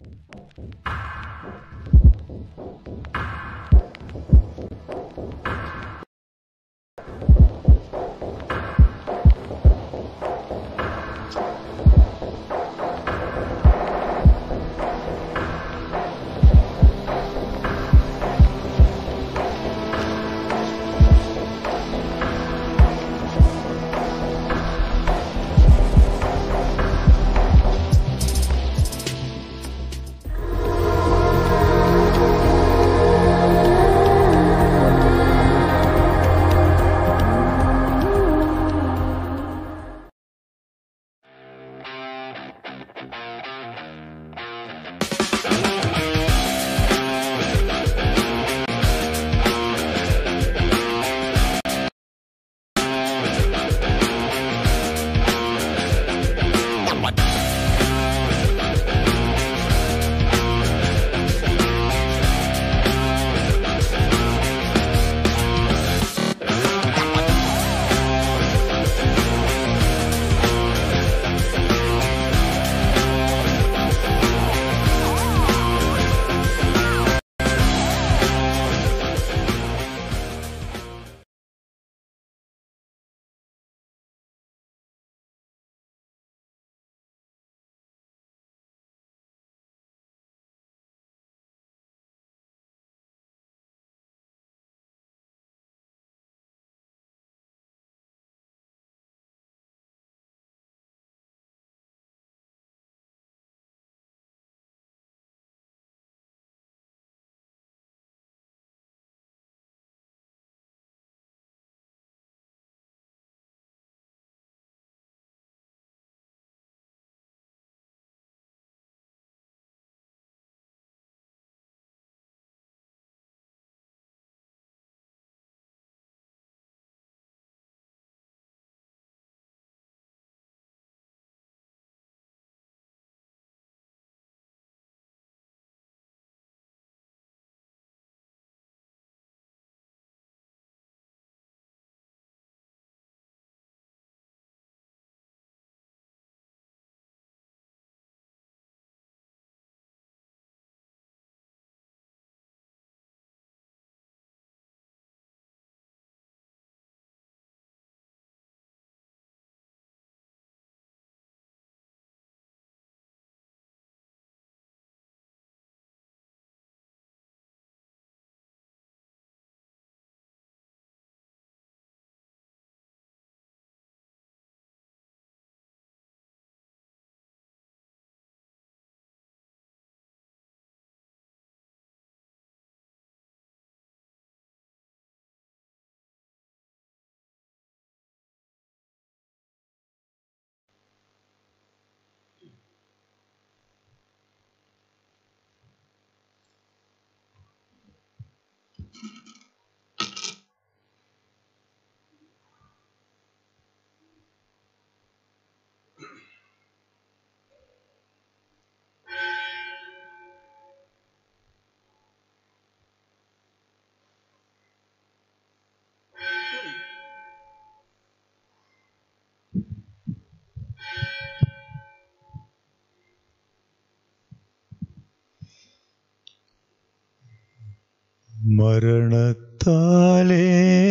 മരണത്താലേ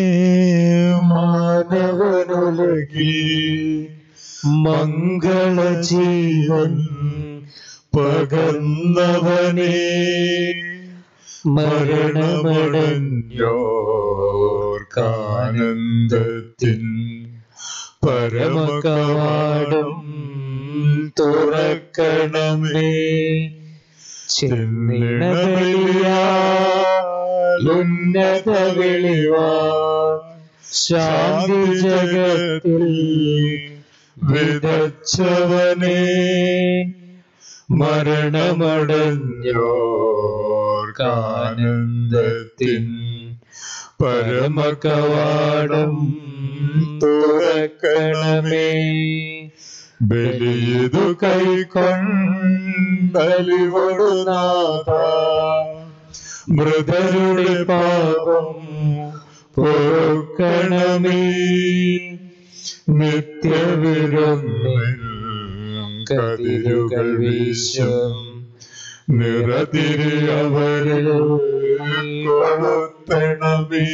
മാനവനുലകിൽ മംഗളജീവൻ പകർന്നവനേ മരണമടഞ്ഞോർക്കാനന്ദത്തിൻ പരമകവാടം തുറക്കണമേ ചിന്നിണബലിയാലുന്നത വെളിവാ ശാന്തി ജഗത്തിൽ വിതച്ചവനേ മരണമടഞ്ഞോർക്കാനന്ദത്തിൻ പരമകവാടം തുറക്കണമേ ബലിയതു കൈക്കൊണ്ടലിവടുനാഥ മൃതരുടെ പാപം പൊറുക്കണമേ നിത്യവിരുന്നിൽ കതിരുകൾ വീശും നിറതിരി അവരെ കൊളുത്തണമേ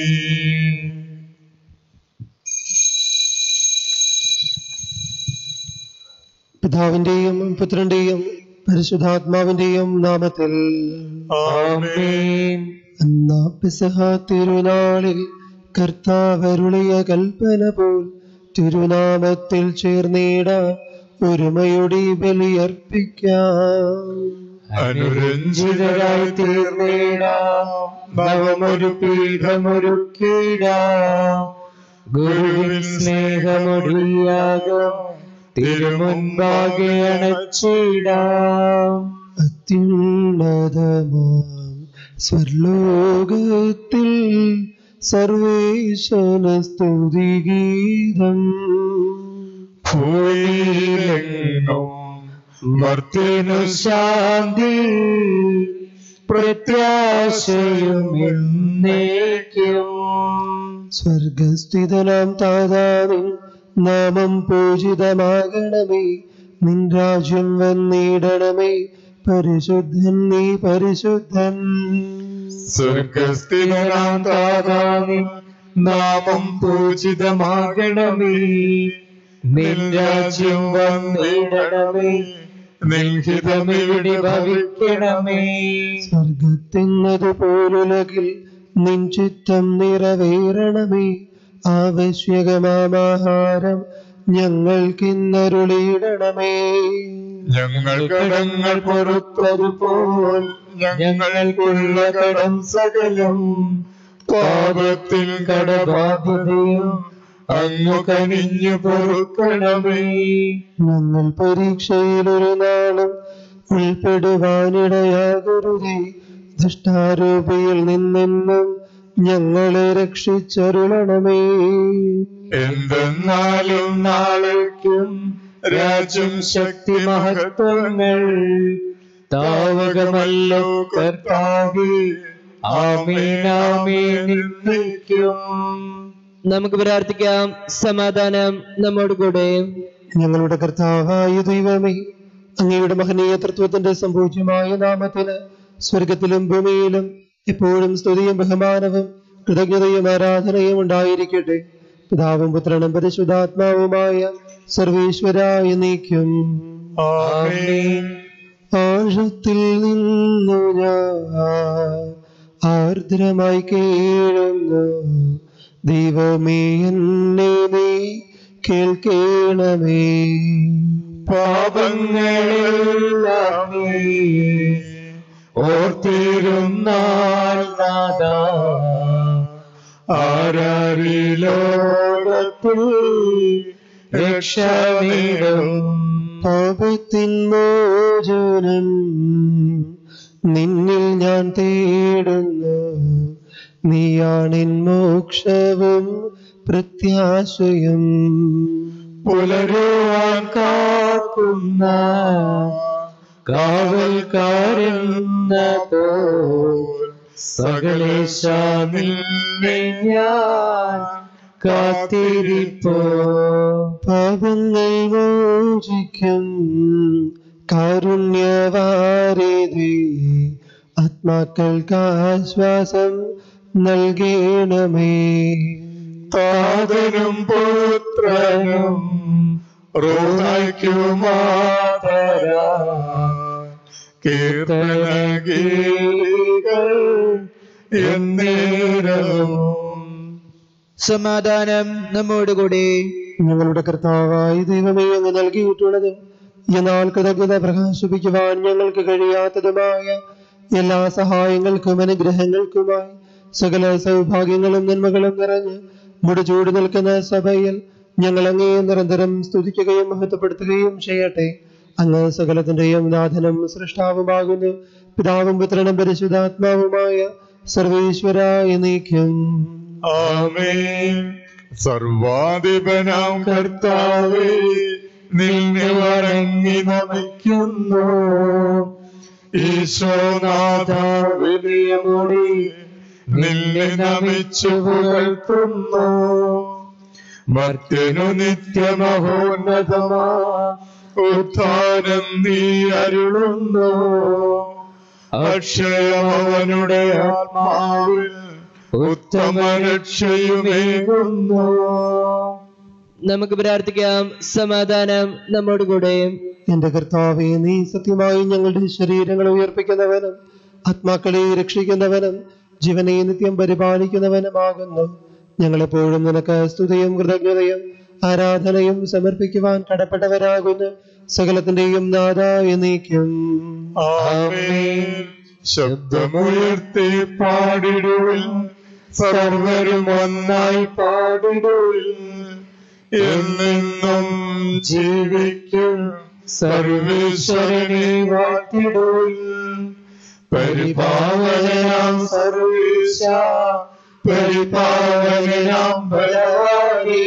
പിതാവിന്റെയും പുത്രന്റെയും പരിശുദ്ധാത്മാവിന്റെയും നാമത്തിൽ ആമേൻ എന്നാ പിസഹ തിരുനാളിൽ കർത്താവരുളിയ കൽപ്പന പോൽ തിരുനാമത്തിൽ ചേർന്നിട ഒരുമയുടെ ബലിയർപ്പിക്കാം അനുരഞ്ജിതരായി തീർന്നേടാം നവമൊരു പീഠമൊരുക്കിടാം ഗുരുവിൻ സ്നേഹമൊടിയാകും തിരുമുൻപാകെ അണച്ചിടാം അത്യുന്നതമാം സ്വർലോകത്തിൽ സർവേശന സ്തുതിഗീതം ഭൂയിലെങ്ങും മർത്തിനു ശാന്തി പ്രത്യാശയും എന്നേക്കും സ്വർഗസ്ഥിതനാം താതാവിൻ നാമം പൂജിതമാകണമേ നിൻ രാജ്യം വന്നിടണമേ പരിശുദ്ധൻ നീ പരിശുദ്ധൻ സ്വർഗസ്ഥിതനാം താതാവിൻ നാമം പൂജിതമാകണമേ നിൻ രാജ്യം വന്നിടണമേ നിൻഹിതമിവിടെ ഭവിക്കണമേ സ്വർഗത്തിന്നതുപോലുലകിൽ നിൻ ചിത്തം നിറവേറണമേ ആവശ്യകമാഹാരം ഞങ്ങൾക്കിന്നരുളിയിടണമേ ഞങ്ങൾ കടങ്ങൾ പൊറുത്തതുപോൽ ഞങ്ങൾക്കുള്ള കടം സകലം പാപത്തിൽ കടബാധ്യതയും അങ്ങു കനിഞ്ഞു പൊറുക്കണമേ ഞങ്ങൾ പരീക്ഷയിലൊരു നാളും ഉൾപ്പെടുവാനിടയാകരുതേ ദുഷ്ടാരൂപിയിൽ നിന്നെന്നും ഞങ്ങളെ രക്ഷിച്ചരുളണമേ എന്തെന്നാലും നാളേക്കും രാജ്യം ശക്തി മഹത്വങ്ങൾ താവകമല്ലോ കർത്താവേ ആമേനാമേൻ എന്നേക്കും നമുക്ക് പ്രാർത്ഥിക്കാം സമാധാനം നമ്മോട് കൂടെ ഞങ്ങളുടെ കർത്താവായ ദൈവമേ അങ്ങയുടെ മഹനീയ തത്വത്തിന്റെ സംപൂജ്യമായ നാമത്തിന് സ്വർഗത്തിലും ഭൂമിയിലും എപ്പോഴും സ്തുതിയും ബഹുമാനവും കൃതജ്ഞതയും ആരാധനയും ഉണ്ടായിരിക്കട്ടെ പിതാവും പുത്രനും പരിശുദ്ധാത്മാവുമായ സർവീശ്വരായ നീക്കും ആമേൻ ആഴത്തിൽ നിന്നു ഞാൻ ആർദ്രമായി കേഴുന്നു ദൈവമേ എന്നെ നീ കേൾക്കണമേ പാപങ്ങളെല്ലാം നീ ഓർത്തിരുന്നാൽ നാദാ ആരാരി ലോകത്തിൽ രക്ഷമിടും പാപത്തിൻ മോചനം നിന്നിൽ ഞാൻ തേടുന്നു നീയാണിൻ മോക്ഷവും പ്രത്യാശയും പുലരുവാൻ കാക്കുന്ന കാവൽക്കാരെന്ന പോൽ സകലേശാനിന്നെ ഞാൻ കാത്തിരിപ്പോ പാപങ്ങൾ മോചിക്കും കാരുണ്യവാരിധി ആത്മാക്കൾക്ക് ആശ്വാസം നൽകണമേ താതനും പുത്രനും റോഹായ്ക്കുമാതര കീർത്തന ഗീകൾ എന്നേരവും സമാധാനം നമ്മോട് കൂടെ ഞങ്ങളുടെ കർത്താവായ ദൈവമേ അങ്ങ് നൽകിയിട്ടുള്ളത് എന്നാൽ കൃതജ്ഞത പ്രകാശിപ്പിക്കുവാൻ ഞങ്ങൾക്ക് കഴിയാത്തതുമായ എല്ലാ സഹായങ്ങൾക്കും അനുഗ്രഹങ്ങൾക്കുമായി സകല സൗഭാഗ്യങ്ങളും നന്മകളും നിറഞ്ഞ് മുടിചൂടി നിൽക്കുന്ന സഭയിൽ ഞങ്ങൾ അങ്ങേ നിരന്തരം സ്തുതിക്കുകയും മഹത്വപ്പെടുത്തുകയും ചെയ്യട്ടെ അങ്ങ് സകലത്തിന്റെയും നാഥനും സൃഷ്ടാവുമാകുന്നു പിതാവും പുത്രനും പരിശുദ്ധാത്മാവുമായ സർവേശ്വരായ നീക്കും ആമേൻ സർവാധിപനാം കർത്താവേ നിന്നെ വണങ്ങി നമിക്കുന്നു ഈശോനാഥ വലിയ മുടി നിന്നെ നമിച്ചു പുകഴ്ത്തുന്നു മർത്യനു നിത്യമഹോന്നതമാ ഉത്ഥാനം നീ അരുളുന്നു അക്ഷയമവനുടെ ആത്മാവിൽ ഉത്തമ രക്ഷയുമേകുന്നു നമുക്ക് പ്രാർത്ഥിക്കാം സമാധാനം നമ്മോട് കൂടെ എന്റെ കർത്താവെ നീ സത്യമായി ഞങ്ങളുടെ ശരീരങ്ങളെ ഉയർപ്പിക്കുന്നവനും ആത്മാക്കളെ രക്ഷിക്കുന്നവനും ജീവനെ നിത്യം പരിപാലിക്കുന്നവനുമാകുന്നു ഞങ്ങളെപ്പോഴും നിനക്ക് സ്തുതിയും കൃതജ്ഞതയും ആരാധനയും സമർപ്പിക്കുവാൻ കടപ്പെട്ടവരാകുന്നു സകലത്തിന്റെയും നാഥായ നീക്കും ആമേൻ ശബ്ദമുയർത്തി പാടിടുവിൽ സർവരും ഒന്നായി പാടിടുവിൽ എന്നെന്നും ജീവിക്കും സർവേശ്വരനെ വാഴ്ത്തിടുവിൽ പരിപാവനാം സർവേശ പരിപാവനാം ബലവാനേ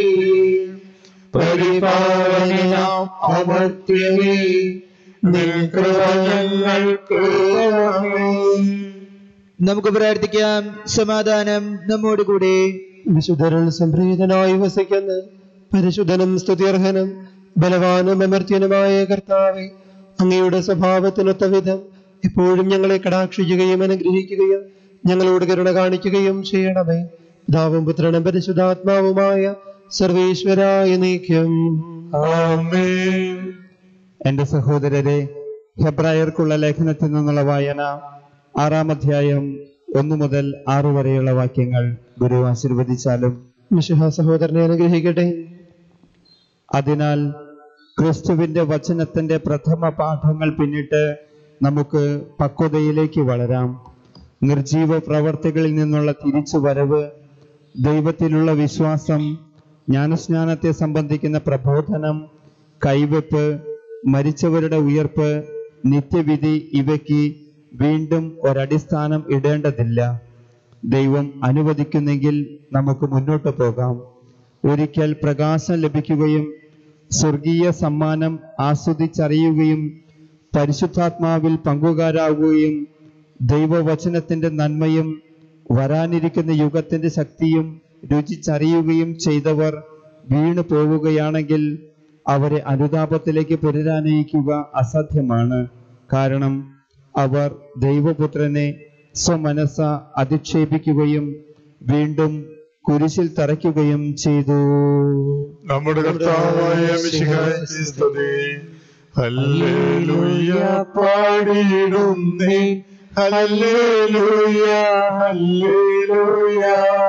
പരിപാവനാം അമർത്യനേ നിൻ കൃപ ഞങ്ങൾക്ക് തരണമേ. നമുക്ക് പ്രാർത്ഥിക്കാം സമാധാനം നമ്മോട് കൂടെ വിശുദ്ധരിൽ സംപ്രീതനായി വസിക്കുന്ന പരിശുദ്ധനും സ്തുത്യർഹനും ബലവാനും അമർത്യനുമായ കർത്താവെ അങ്ങയുടെ സ്വഭാവത്തിനൊത്ത വിധം എപ്പോഴും ഞങ്ങളെ കടാക്ഷിക്കുകയും അനുഗ്രഹിക്കുകയും ഞങ്ങളോട് കരുണ കാണിക്കുകയും ചെയ്യണമേ പിതാവും പുത്രനും പരിശുദ്ധാത്മാവുമായ സർവേശ്വരായ നീക്കം ആമേൻ എന്റെ സഹോദരരെ ഹെബ്രായർക്കുള്ള ലേഖനത്തിൽ നിന്നുള്ള വായന ആറാം അധ്യായം ഒന്നു മുതൽ ആറു വരെയുള്ള വാക്യങ്ങൾ ഗുരു ആശീർവദിച്ചാലും മിശിഹ സഹോദരനെ അനുഗ്രഹിക്കട്ടെ അതിനാൽ ക്രിസ്തുവിന്റെ വചനത്തിന്റെ പ്രഥമ പാഠങ്ങൾ പിന്നിട്ട് നമുക്ക് പക്വതയിലേക്ക് വളരാം നിർജീവ പ്രവർത്തികളിൽ നിന്നുള്ള തിരിച്ചുവരവ് ദൈവത്തിലുള്ള വിശ്വാസം ജ്ഞാനസ്നാനത്തെ സംബന്ധിക്കുന്ന പ്രബോധനം കൈവെപ്പ് മരിച്ചവരുടെ ഉയർപ്പ് നിത്യവിധി ഇവയ്ക്ക് വീണ്ടും ഒരടിസ്ഥാനം ഇടേണ്ടതില്ല ദൈവം അനുവദിക്കുന്നെങ്കിൽ നമുക്ക് മുന്നോട്ട് പോകാം ഒരിക്കൽ പ്രകാശം ലഭിക്കുകയും സ്വർഗീയ സമ്മാനം ആസ്വദിച്ചറിയുകയും പരിശുദ്ധാത്മാവിൽ പങ്കുകാരാകുകയും ദൈവവചനത്തിന്റെ നന്മയും വരാനിരിക്കുന്ന യുഗത്തിന്റെ ശക്തിയും രുചിച്ചറിയുകയും ചെയ്തവർ വീണു പോവുകയാണെങ്കിൽ അവരെ അനുതാപത്തിലേക്ക് പുനരാനയിക്കുക അസാധ്യമാണ് കാരണം അവർ ദൈവപുത്രനെ സ്വമനസ അധിക്ഷേപിക്കുകയും വീണ്ടും കുരിശിൽ തറയ്ക്കുകയും ചെയ്തു നമ്മുടെ കർത്താവായ മിശിഹായ്ക്ക് സ്തുതി ഹല്ലേലൂയ പാടിയിടുന്നേ ഹല്ലേലൂയ ഹല്ലേലൂയ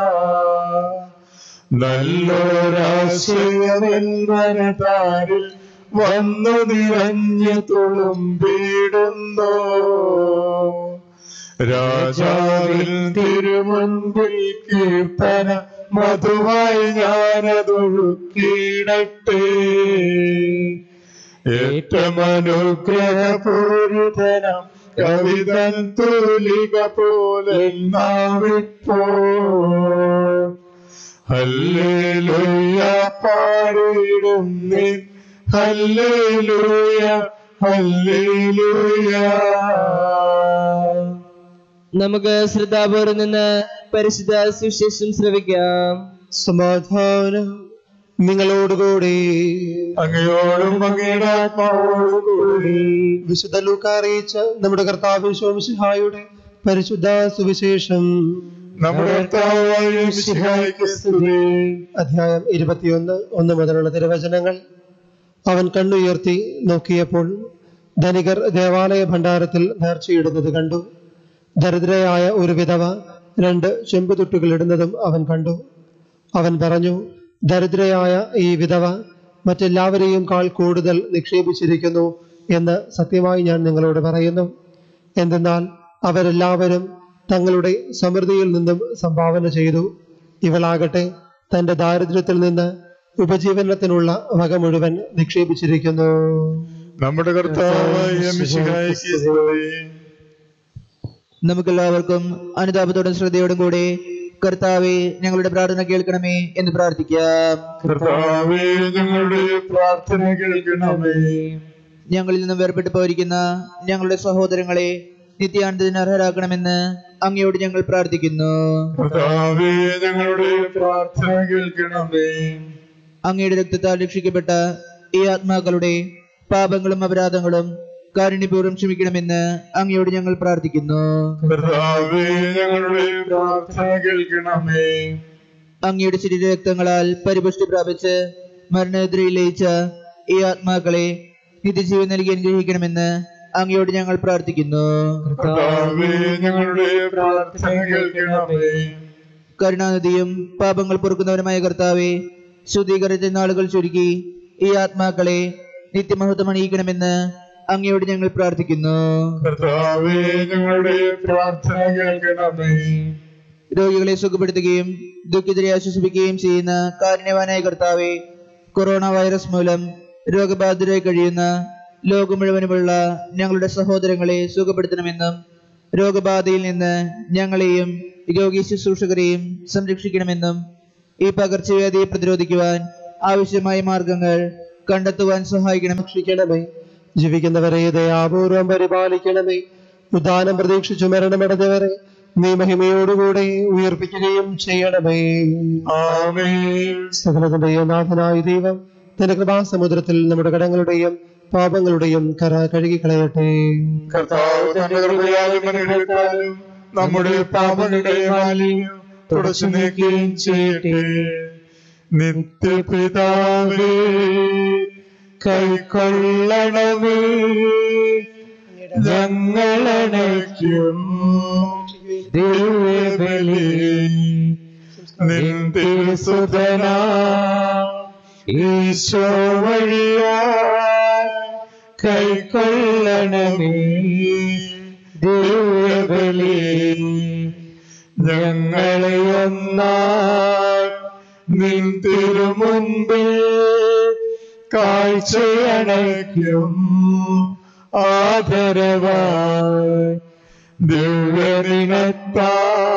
നല്ലൊരാശയമെൻവനതാരിൽ വന്നു നിറഞ്ഞു തുളുമ്പിടുന്നു രാജാവിൽ തിരുമുൻപിൽ കീർത്തന മധുവായി ഞാനതൊഴുക്കിയിടട്ടെ ഏറ്റമനുഗ്രഹപൂരിതനം കവിതൻ തൂലിക പോലെ നാവിപ്പോ ഹല്ലേലൂയ പാടിയിടുന്നേ ഹല്ലേലൂയ ഹല്ലേലൂയ നമുക്ക് ശ്രദ്ധാപൂർവം നിന്ന് പരിശുദ്ധ സുശേഷം ശ്രവിക്കാം സമാധാനം നിങ്ങളോടുകൂടി അങ്ങയോടും അങ്ങയുടെ ആത്മാവോടും കൂടി വിശുദ്ധ ലൂക്ക അറിയിച്ച നമ്മുടെ കർത്താവ് ശോമിഷിഹായുടെ പരിശുദ്ധ സുവിശേഷം നമ്മുടെ കർത്താവായ മിശിഹായ്ക്ക് സ്തുതി അധ്യായം ഇരുപത്തിയൊന്ന് ഒന്ന് മുതലുള്ള തിരുവചനങ്ങൾ അവൻ കണ്ണുയർത്തി നോക്കിയപ്പോൾ ധനികർ ദേവാലയ ഭണ്ഡാരത്തിൽ നേർച്ചയിടുന്നത് കണ്ടു ദരിദ്രയായ ഒരു വിധവ രണ്ട് ചെമ്പുതുട്ടുകൾ ഇടുന്നതും അവൻ കണ്ടു അവൻ പറഞ്ഞു ദരിദ്രയായ ഈ വിധവ മറ്റെല്ലാവരെയും കാൾ കൂടുതൽ നിക്ഷേപിച്ചിരിക്കുന്നു എന്ന് സത്യമായി ഞാൻ നിങ്ങളോട് പറയുന്നു എന്തെന്നാൽ അവരെല്ലാവരും തങ്ങളുടെ സമൃദ്ധിയിൽ നിന്നും സംഭാവന ചെയ്തു ഇവളാകട്ടെ തന്റെ ദാരിദ്ര്യത്തിൽ നിന്ന് ഉപജീവനത്തിനുള്ള വക മുഴുവൻ നിക്ഷേപിച്ചിരിക്കുന്നു നമ്മുടെ കർത്താവായ മിശിഹായ്ക്ക് സ്തുതി നമുക്കെല്ലാവർക്കും അനുതാപത്തോടും ശ്രദ്ധയോടും കൂടെ കർത്താവെ ഞങ്ങളുടെ പ്രാർത്ഥന കേൾക്കണമേ എന്ന് പ്രാർത്ഥിക്കാം കർത്താവേ ഞങ്ങളുടെ പ്രാർത്ഥന കേൾക്കണമേ ഞങ്ങളിൽ നിന്നും വേർപെട്ടു പോയിരിക്കുന്ന ഞങ്ങളുടെ സഹോദരങ്ങളെ നിത്യാനന്ദത്തിന് അർഹരാക്കണമെന്ന് അങ്ങയോട് ഞങ്ങൾ പ്രാർത്ഥിക്കുന്നു കർത്താവേ ഞങ്ങളുടെ പ്രാർത്ഥന കേൾക്കണമേ അങ്ങയുടെ രക്തത്താൽ രക്ഷിക്കപ്പെട്ട ഈ ആത്മാക്കളുടെ പാപങ്ങളും അപരാധങ്ങളും കാരുണ്യപൂർവ്വം ക്ഷമിക്കണമെന്ന് അങ്ങയോട് ഞങ്ങൾ പ്രാർത്ഥിക്കുന്നു കർത്താവേ ഞങ്ങളുടെ പ്രാർത്ഥന കേൾക്കണമേ അങ്ങയുടെ ശരീരരക്തങ്ങളാൽ പരിപുഷ്ടി പ്രാപിച്ച് മരണോദ്രയിൽ ലയിച്ച ഈ ആത്മാക്കളെ നിത്യജീവൻ നൽകി അനുഗ്രഹിക്കണമെന്ന് അങ്ങയോട് ഞങ്ങൾ പ്രാർത്ഥിക്കുന്നു കർത്താവേ ഞങ്ങളുടെ പ്രാർത്ഥന കേൾക്കണമേ കരുണാനിധിയും പാപങ്ങൾ പൊറുക്കുന്നവരുമായ കർത്താവെ ശുദ്ധീകരണത്തെ നാളുകൾ ചുരുക്കി ഈ ആത്മാക്കളെ നിത്യമഹത്വം അണിയിക്കണമെന്ന് അങ്ങയോട് ഞങ്ങൾ പ്രാർത്ഥിക്കുന്നു കർത്താവേ ഞങ്ങളുടെ പ്രാർത്ഥന കേൾക്കണമേ രോഗികളെ സുഖപ്പെടുത്തുകയും ദുഃഖിതരെ ആശ്വസിപ്പിക്കുകയും ചെയ്യുന്ന കാരുണ്യവാനായ കർത്താവെ കൊറോണ വൈറസ് മൂലം രോഗബാധിതരായി കഴിയുന്ന ലോകം മുഴുവനുമുള്ള ഞങ്ങളുടെ സഹോദരങ്ങളെ സുഖപ്പെടുത്തണമെന്നും രോഗബാധയിൽ നിന്ന് ഞങ്ങളെയും രോഗി ശുശ്രൂഷകരെയും സംരക്ഷിക്കണമെന്നും ഈ പകർച്ചവ്യാധിയെ പ്രതിരോധിക്കുവാൻ ആവശ്യമായ മാർഗങ്ങൾ കണ്ടെത്തുവാൻ സഹായിക്കണം രക്ഷിക്കണമേ ജീവിക്കുന്നവരെ ദയാപൂർവം പരിപാലിക്കണമേ ഉദാനം പ്രതീക്ഷിച്ചു മരണമടഞ്ഞവരെ നീ മഹിമയോടുകൂടെ ഉയർപ്പിക്കുകയും ചെയ്യണമേ ആമേൻ സകലത്തിന്റെയും നാഥനായ ദൈവം തന്റെ കൃപാസമുദ്രത്തിൽ നമ്മുടെ കടങ്ങളുടെയും പാപങ്ങളുടെയും കര കഴുകിക്കളയട്ടെ കർത്താവ് തന്റെ കൃപയാലും അനുഗ്രഹത്താലും നമ്മുടെ പാപങ്ങളുടെ മാലിന്യം തുടച്ചു നീക്കുകയും ചെയ്യട്ടെ നിത്യപിതാവേ കൈക്കൊള്ളണമേ ഞങ്ങളണയ്ക്കും ദിവ്യബലി നിന്തിരുസുതന ഈശോ വഴിയാ കൈക്കൊള്ളണമേ ദിവ്യബലി ഞങ്ങളെ ഒന്നാ നിൻ തിരുമുൻപിൽ കാഴ്ചയണയ്ക്കും ആദരവായി ദിവ്യദിനത്താ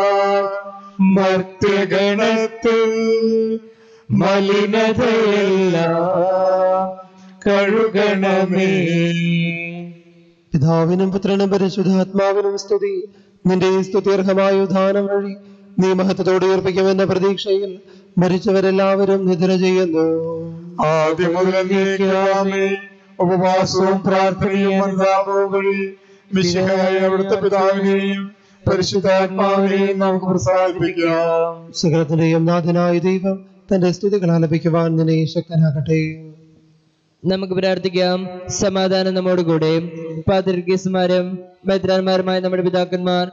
മർത്യഗണത്തിൽ മലിനതയെല്ലാം കഴുകണമേ പിതാവിനും പുത്രനും പരിശുദ്ധാത്മാവിനും സ്തുതി നിന്റെ ഈ സ്തുത്യർഹമായ ഉദാനം വഴി നീ മഹത്വത്തോടെ ഉയർപ്പിക്കുമെന്ന പ്രതീക്ഷയിൽ മരിച്ചവരെല്ലാവരും നിദ്ര ചെയ്യുന്നു ആദ്യം മുതൽ അംഗീകരിക്കാമേ ഉപവാസവും പ്രാർത്ഥനയും അനുതാപവും വഴി മിശിഹായ അവിടുത്തെ പിതാവിനെയും പരിശുദ്ധാത്മാവിനെയും നമുക്ക് പ്രസാദിപ്പിക്കാം സകലത്തിന്റെയും നാഥനായ ദൈവം തന്റെ സ്തുതികൾ ആലപിക്കുവാൻ നിന്നെ ശക്തനാകട്ടെ നമുക്ക് പ്രാർത്ഥിക്കാം സമാധാനം നമ്മോടുകൂടെ പാത്രികേസുമാരും മെത്രാന്മാരുമായ നമ്മുടെ പിതാക്കന്മാർ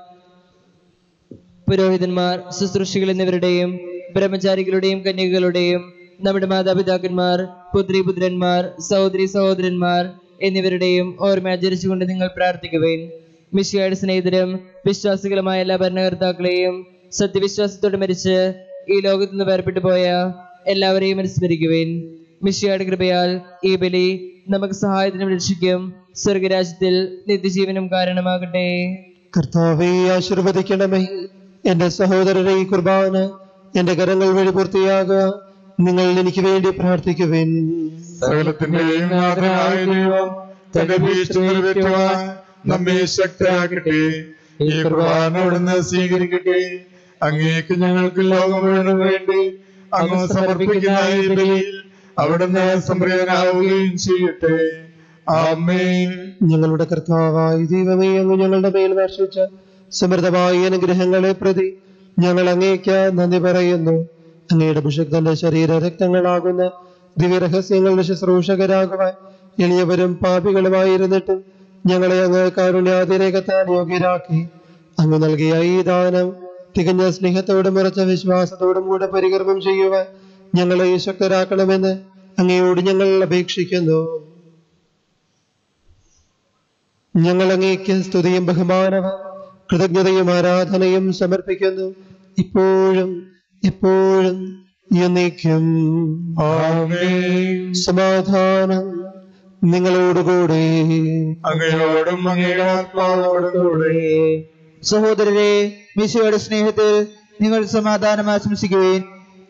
പുരോഹിതന്മാർ ശുശ്രൂഷികൾ എന്നിവരുടെയും ബ്രഹ്മചാരികളുടെയും കന്യകകളുടെയും നമ്മുടെ മാതാപിതാക്കന്മാർ പുത്രി പുത്രന്മാർ സഹോദരി സഹോദരന്മാർ എന്നിവരുടെയും ഓർമ്മ ആചരിച്ചുകൊണ്ട് നിങ്ങൾ പ്രാർത്ഥിക്കുവേൻ മിഷിയുടെ സ്നേഹിതരും വിശ്വാസികളുമായ എല്ലാ ഭരണകർത്താക്കളെയും സത്യവിശ്വാസത്തോടെ മരിച്ച് ഈ ലോകത്തു നിന്ന് വേർപെട്ടു പോയ എല്ലാവരെയും അനുസ്മരിക്കുവേൻ മിഷിയുടെ കൃപയാൽ ഈ ബലി നമുക്ക് സഹായത്തിനും രക്ഷിക്കും സ്വർഗരാജ്യത്തിൽ നിത്യജീവനും കാരണമാകട്ടെ കർത്താവെ ആശീർവദിക്കണമേ എന്റെ സഹോദരരെ ഈ കുർബാന എന്റെ കരങ്ങൾ വഴി പൂർത്തിയാകുക നിങ്ങൾ എനിക്ക് വേണ്ടി പ്രാർത്ഥിക്കുവിൻ സകലത്തിന്റെയും നാഥനായ ദൈവം തന്റെ ഭീഷ്ടി നിറവേറ്റുവാൻ നമ്മെ ശക്തരാക്കട്ടെ ഈ കുർബാന അവിടുന്ന് സ്വീകരിക്കട്ടെ അങ്ങേക്ക് ഞങ്ങൾക്ക് ലോകം മുഴുവനും വേണ്ടി അങ്ങ് സമർപ്പിക്കുന്ന ഈ ബലിയിൽ അവിടുന്ന് സംപ്രീതനാവുകയും ചെയ്യട്ടെ ആമേൻ ഞങ്ങളുടെ കർത്താവായ ദൈവമേ അങ്ങ് ഞങ്ങളുടെ മേൽ വർഷിച്ച സമൃദ്ധമായ അനുഗ്രഹങ്ങളെ പ്രതി ഞങ്ങൾ അങ്ങേക്ക് നന്ദി പറയുന്നു അങ്ങയുടെ അഭിഷക്തന്റെ ശരീര രക്തങ്ങളാകുന്ന ദിവ്യരഹസ്യങ്ങളുടെ ശുശ്രൂഷകരാകുവാൻ എളിയവരും പാപികളുമായിരുന്നിട്ടും ഞങ്ങളെ അങ്ങ് കാരുണ്യാതിരേകത്താൻ യോഗ്യരാക്കി അങ്ങ് നൽകിയ ഈ ദാനം തികഞ്ഞ സ്നേഹത്തോടും ഉറച്ച വിശ്വാസത്തോടും കൂടെ പരികർമ്മം ചെയ്യുവാൻ ഞങ്ങളെ ശക്തരാക്കണമെന്ന് അങ്ങയോട് ഞങ്ങൾ അപേക്ഷിക്കുന്നു ഞങ്ങൾ അങ്ങേക്ക് സ്തുതിയും ബഹുമാനവും കൃതജ്ഞതയും ആരാധനയും സമർപ്പിക്കുന്നു ഇപ്പോഴും എപ്പോഴും എന്നേക്കും ആമേൻ സമാധാനം നിങ്ങളോടുകൂടെ അങ്ങയോടും അങ്ങയുടെ ആത്മാവോടും കൂടെ സഹോദരരെ മിശയുടെ സ്നേഹത്തിൽ നിങ്ങൾ സമാധാനം ആശംസിക്കുകയും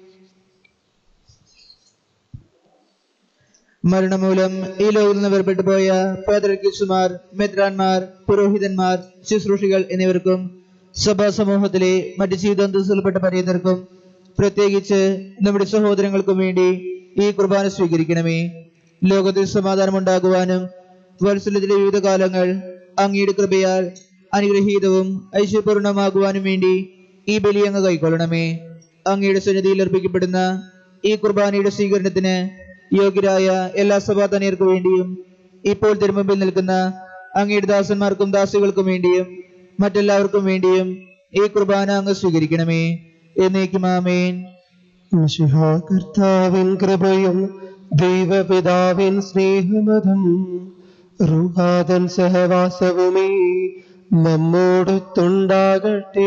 മരണമൂലം ഈ ലോകത്ത് നിന്ന് വേർപെട്ടു പോയ പേതൃക്കിസുമാർ മെത്രാന്മാർ പുരോഹിതന്മാർ ശുശ്രൂഷികൾ എന്നിവർക്കും സഭാ സമൂഹത്തിലെ മറ്റ് ജീവിതാന്തസ്സുകൾപ്പെട്ട പര്യന്തർക്കും പ്രത്യേകിച്ച് നമ്മുടെ സഹോദരങ്ങൾക്കും വേണ്ടി ഈ കുർബാന സ്വീകരിക്കണമേ ലോകത്തിൽ സമാധാനം ഉണ്ടാകുവാനും വത്സലത്തിലെ വിവിധ കാലങ്ങൾ അങ്ങയുടെ കൃപയാൽ അനുഗ്രഹീതവും ഐശ്വര്യപൂർണമാകുവാനും വേണ്ടി ഈ ബലി അങ്ങ് കൈക്കൊള്ളണമേ അങ്ങയുടെ സന്നിധിയിൽ അർപ്പിക്കപ്പെടുന്ന ഈ കുർബാനയുടെ സ്വീകരണത്തിന് യോഗ്യരായ എല്ലാ സഭാതനിയർക്കു വേണ്ടിയും ഇപ്പോൾ തിരുമുമ്പിൽ നിൽക്കുന്ന അങ്ങയുടെ ദാസന്മാർക്കും ദാസികൾക്കും വേണ്ടിയും മറ്റെല്ലാവർക്കും വേണ്ടിയും ഈ കുർബാന അങ്ങ് സ്വീകരിക്കണമേ എന്നേക്കും ആമേൻ മിശിഹാ കർത്താവിൻ കൃപയും ദൈവപിതാവിൻ സ്നേഹമതും റുഹാദൻ സഹവാസവുമേ നമ്മോടൊത്തുണ്ടാകട്ടെ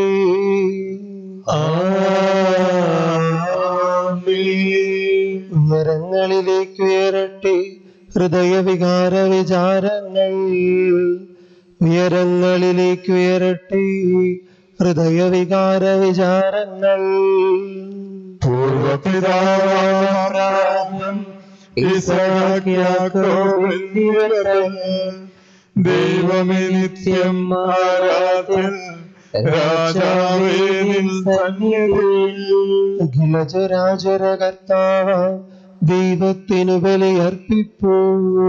ഉയരങ്ങളിലേക്ക് ഉയരട്ടെ ഹൃദയവികാര വിചാരങ്ങൾ ഉയരങ്ങളിലേക്ക് ഉയരട്ടെ ഹൃദയവികാര വിചാരങ്ങൾ പൂർവപിതാവാം ദൈവമേ നിത്യം ആരാധൻ രാജാവേ നിൻ സന്നിധിയിൽ അഖിലജരാജര കർത്താവ ദൈവത്തിനു ബലിയർപ്പിപ്പൂ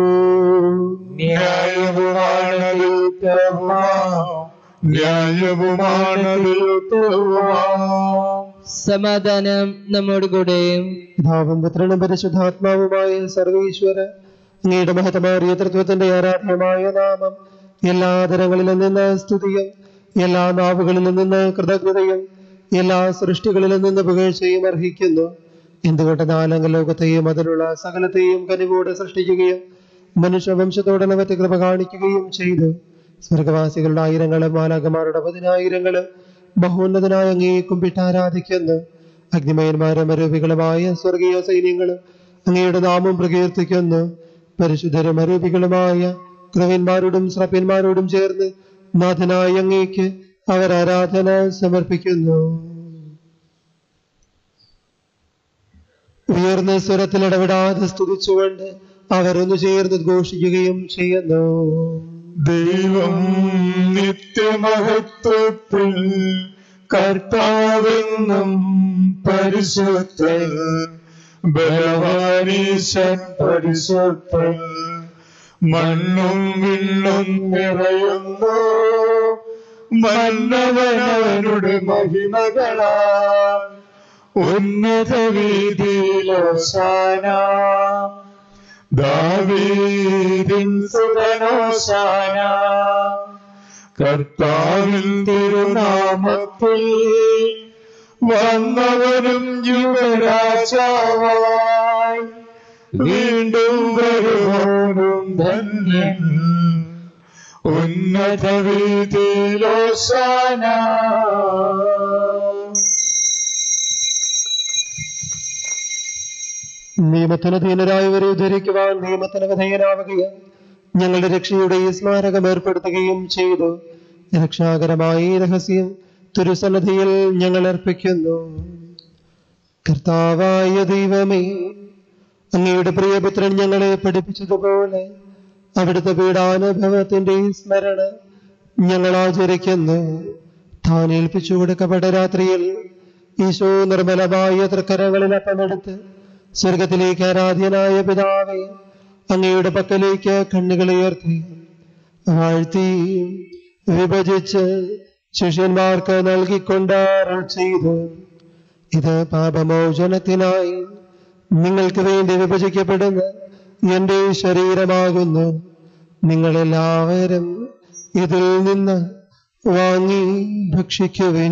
ന്യായവുമാണത് ഉത്തമമാ ന്യായവുമാണത് ഉത്തമമാ സമാധാനം നമ്മോടുകൂടെ പിതാവും പുത്രനും പരിശുദ്ധാത്മാവുമായ സർവീശ്വര അങ്ങയുടെ മഹത്തമാറിയ തത്വത്തിന്റെ ആരാധ്യമായ നാമം എല്ലാ തരങ്ങളിലും നിന്ന് സ്തുതിയും എല്ലാ നാവുകളിലും നിന്ന് കൃതജ്ഞതയും എല്ലാ സൃഷ്ടികളിലും നിന്ന് പുകഴ്ചയും അർഹിക്കുന്നു എന്തുകൊണ്ട് നാലംഗ ലോകത്തെയും അതിലുള്ള സകലത്തെയും കനിവോടെ സൃഷ്ടിക്കുകയും മനുഷ്യവംശത്തോടെ നവത്തെ കൃപ കാണിക്കുകയും ചെയ്തു സ്വർഗവാസികളുടെ ആയിരങ്ങളും മാലാകമാരുടെ പതിനായിരങ്ങളും മഹോന്നതനായ അങ്ങേ കുമ്പിട്ട് ആരാധിക്കുന്നു അഗ്നിമയന്മാരും അരൂപികളുമായ സ്വർഗീയ സൈന്യങ്ങളും അങ്ങയുടെ നാമം പ്രകീർത്തിക്കുന്നു പരിശുദ്ധരും അരൂപികളുമായ ക്രവന്മാരോടും ശ്രപ്യന്മാരോടും ചേർന്ന് നാഥനായ അങ്ങേക്ക് അവർ ആരാധന സമർപ്പിക്കുന്നു ഉയർന്ന സ്വരത്തിൽ ഇടപെടാതെ സ്തുതിച്ചുകൊണ്ട് അവരൊന്നു ചേർന്ന് ഘോഷിക്കുകയും ചെയ്യുന്നു ദൈവം നിത്യമഹത്വത്തിൽ കർത്താവെന്നും പരിശുദ്ധ ബലവാനീശൻ പരിശുദ്ധ മണ്ണും വിണ്ണും നിറയുന്നു മന്നവനവനുടെ മഹിമകളാ ഉന്നത വീതിയിലോശാന ദാവീദിൻ സുതനോശാന കർത്താവിൻ തിരുനാമത്തിൽ വന്നവനും യുവരാജാവായി വീണ്ടും വരുവാനും ധന്യൻ ഉന്നത വീതിയിലോശാന നിയമത്തിന് ധീനരായവരെ ഉദ്ധരിക്കുവാൻ നിയമത്തിന് വിധേയനാവുകയും ഞങ്ങളുടെ രക്ഷയുടെ ഈ സ്മാരകം ഏർപ്പെടുത്തുകയും ചെയ്തു രക്ഷാകരമായ ഈ രഹസ്യം തിരുസന്നധിയിൽ ഞങ്ങൾ അർപ്പിക്കുന്നു കർത്താവായ ദൈവമേ അങ്ങയുടെ പ്രിയപുത്രൻ ഞങ്ങളെ പഠിപ്പിച്ചതുപോലെ അവിടുത്തെ പീഡാനുഭവത്തിന്റെ ഈ സ്മരണ ഞങ്ങൾ ആചരിക്കുന്നു താൻ ഏൽപ്പിച്ചു കൊടുക്കപ്പെട്ട രാത്രിയിൽ ഈശോ നിർമ്മലമായ തൃക്കരങ്ങളിൽ അപ്പമെടുത്ത് സ്വർഗത്തിലേക്ക് ആരാധ്യനായ പിതാവേ അങ്ങയുടെ പക്കലേക്ക് കണ്ണുകൾ ഉയർത്തി വാഴ്ത്തി വിഭജിച്ച് ശിഷ്യന്മാർക്ക് നൽകിക്കൊണ്ട് അരുൾ ചെയ്തു ഇത് പാപമോചനത്തിനായി നിങ്ങൾക്ക് വേണ്ടി വിഭജിക്കപ്പെടുന്ന എന്റെ ശരീരമാകുന്നു നിങ്ങളെല്ലാവരും ഇതിൽ നിന്ന് വാങ്ങി ഭക്ഷിക്കുവിൻ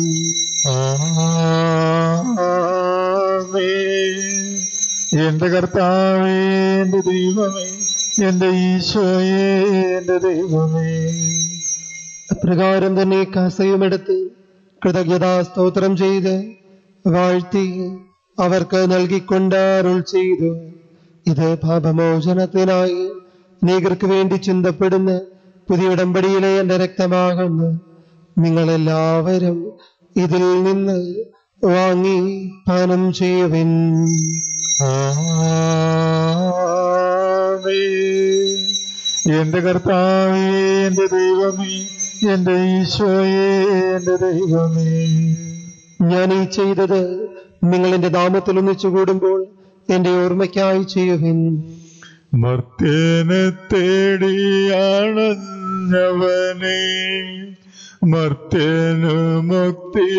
എന്റെ കർത്താവേ എന്റെ ദൈവമേ എന്റെ ഈശോയേ എന്റെ ദൈവമേ അപ്രകാരം തന്നെ കസയുമെടുത്ത് കൃതജ്ഞതാ സ്തോത്രം ചെയ്ത് വാഴ്ത്തി അവർക്ക് നൽകിക്കൊണ്ട് അരുൾ ചെയ്തു ഇത് പാപമോചനത്തിനായി നീകർക്ക് വേണ്ടി ചിന്തപ്പെടുന്ന പുതിയ ഉടമ്പടിയിലെ എന്റെ രക്തമാകുന്നു നിങ്ങളെല്ലാവരും ഇതിൽ നിന്ന് വാങ്ങി പാനം ചെയ്യുവിൻ എന്റെ കർത്താവേ എന്റെ ദൈവമേ എന്റെ ഈശോയേ എന്റെ ദൈവമേ ഞാൻ ഈ ചെയ്തത് നിങ്ങൾ എന്റെ നാമത്തിൽ ഒന്നിച്ചു കൂടുമ്പോൾ എന്റെ ഓർമ്മയ്ക്കായി ചെയ്യുവിൻ മർത്യനെ തേടിയാണഞ്ഞവനെ മർത്യനു മുക്തി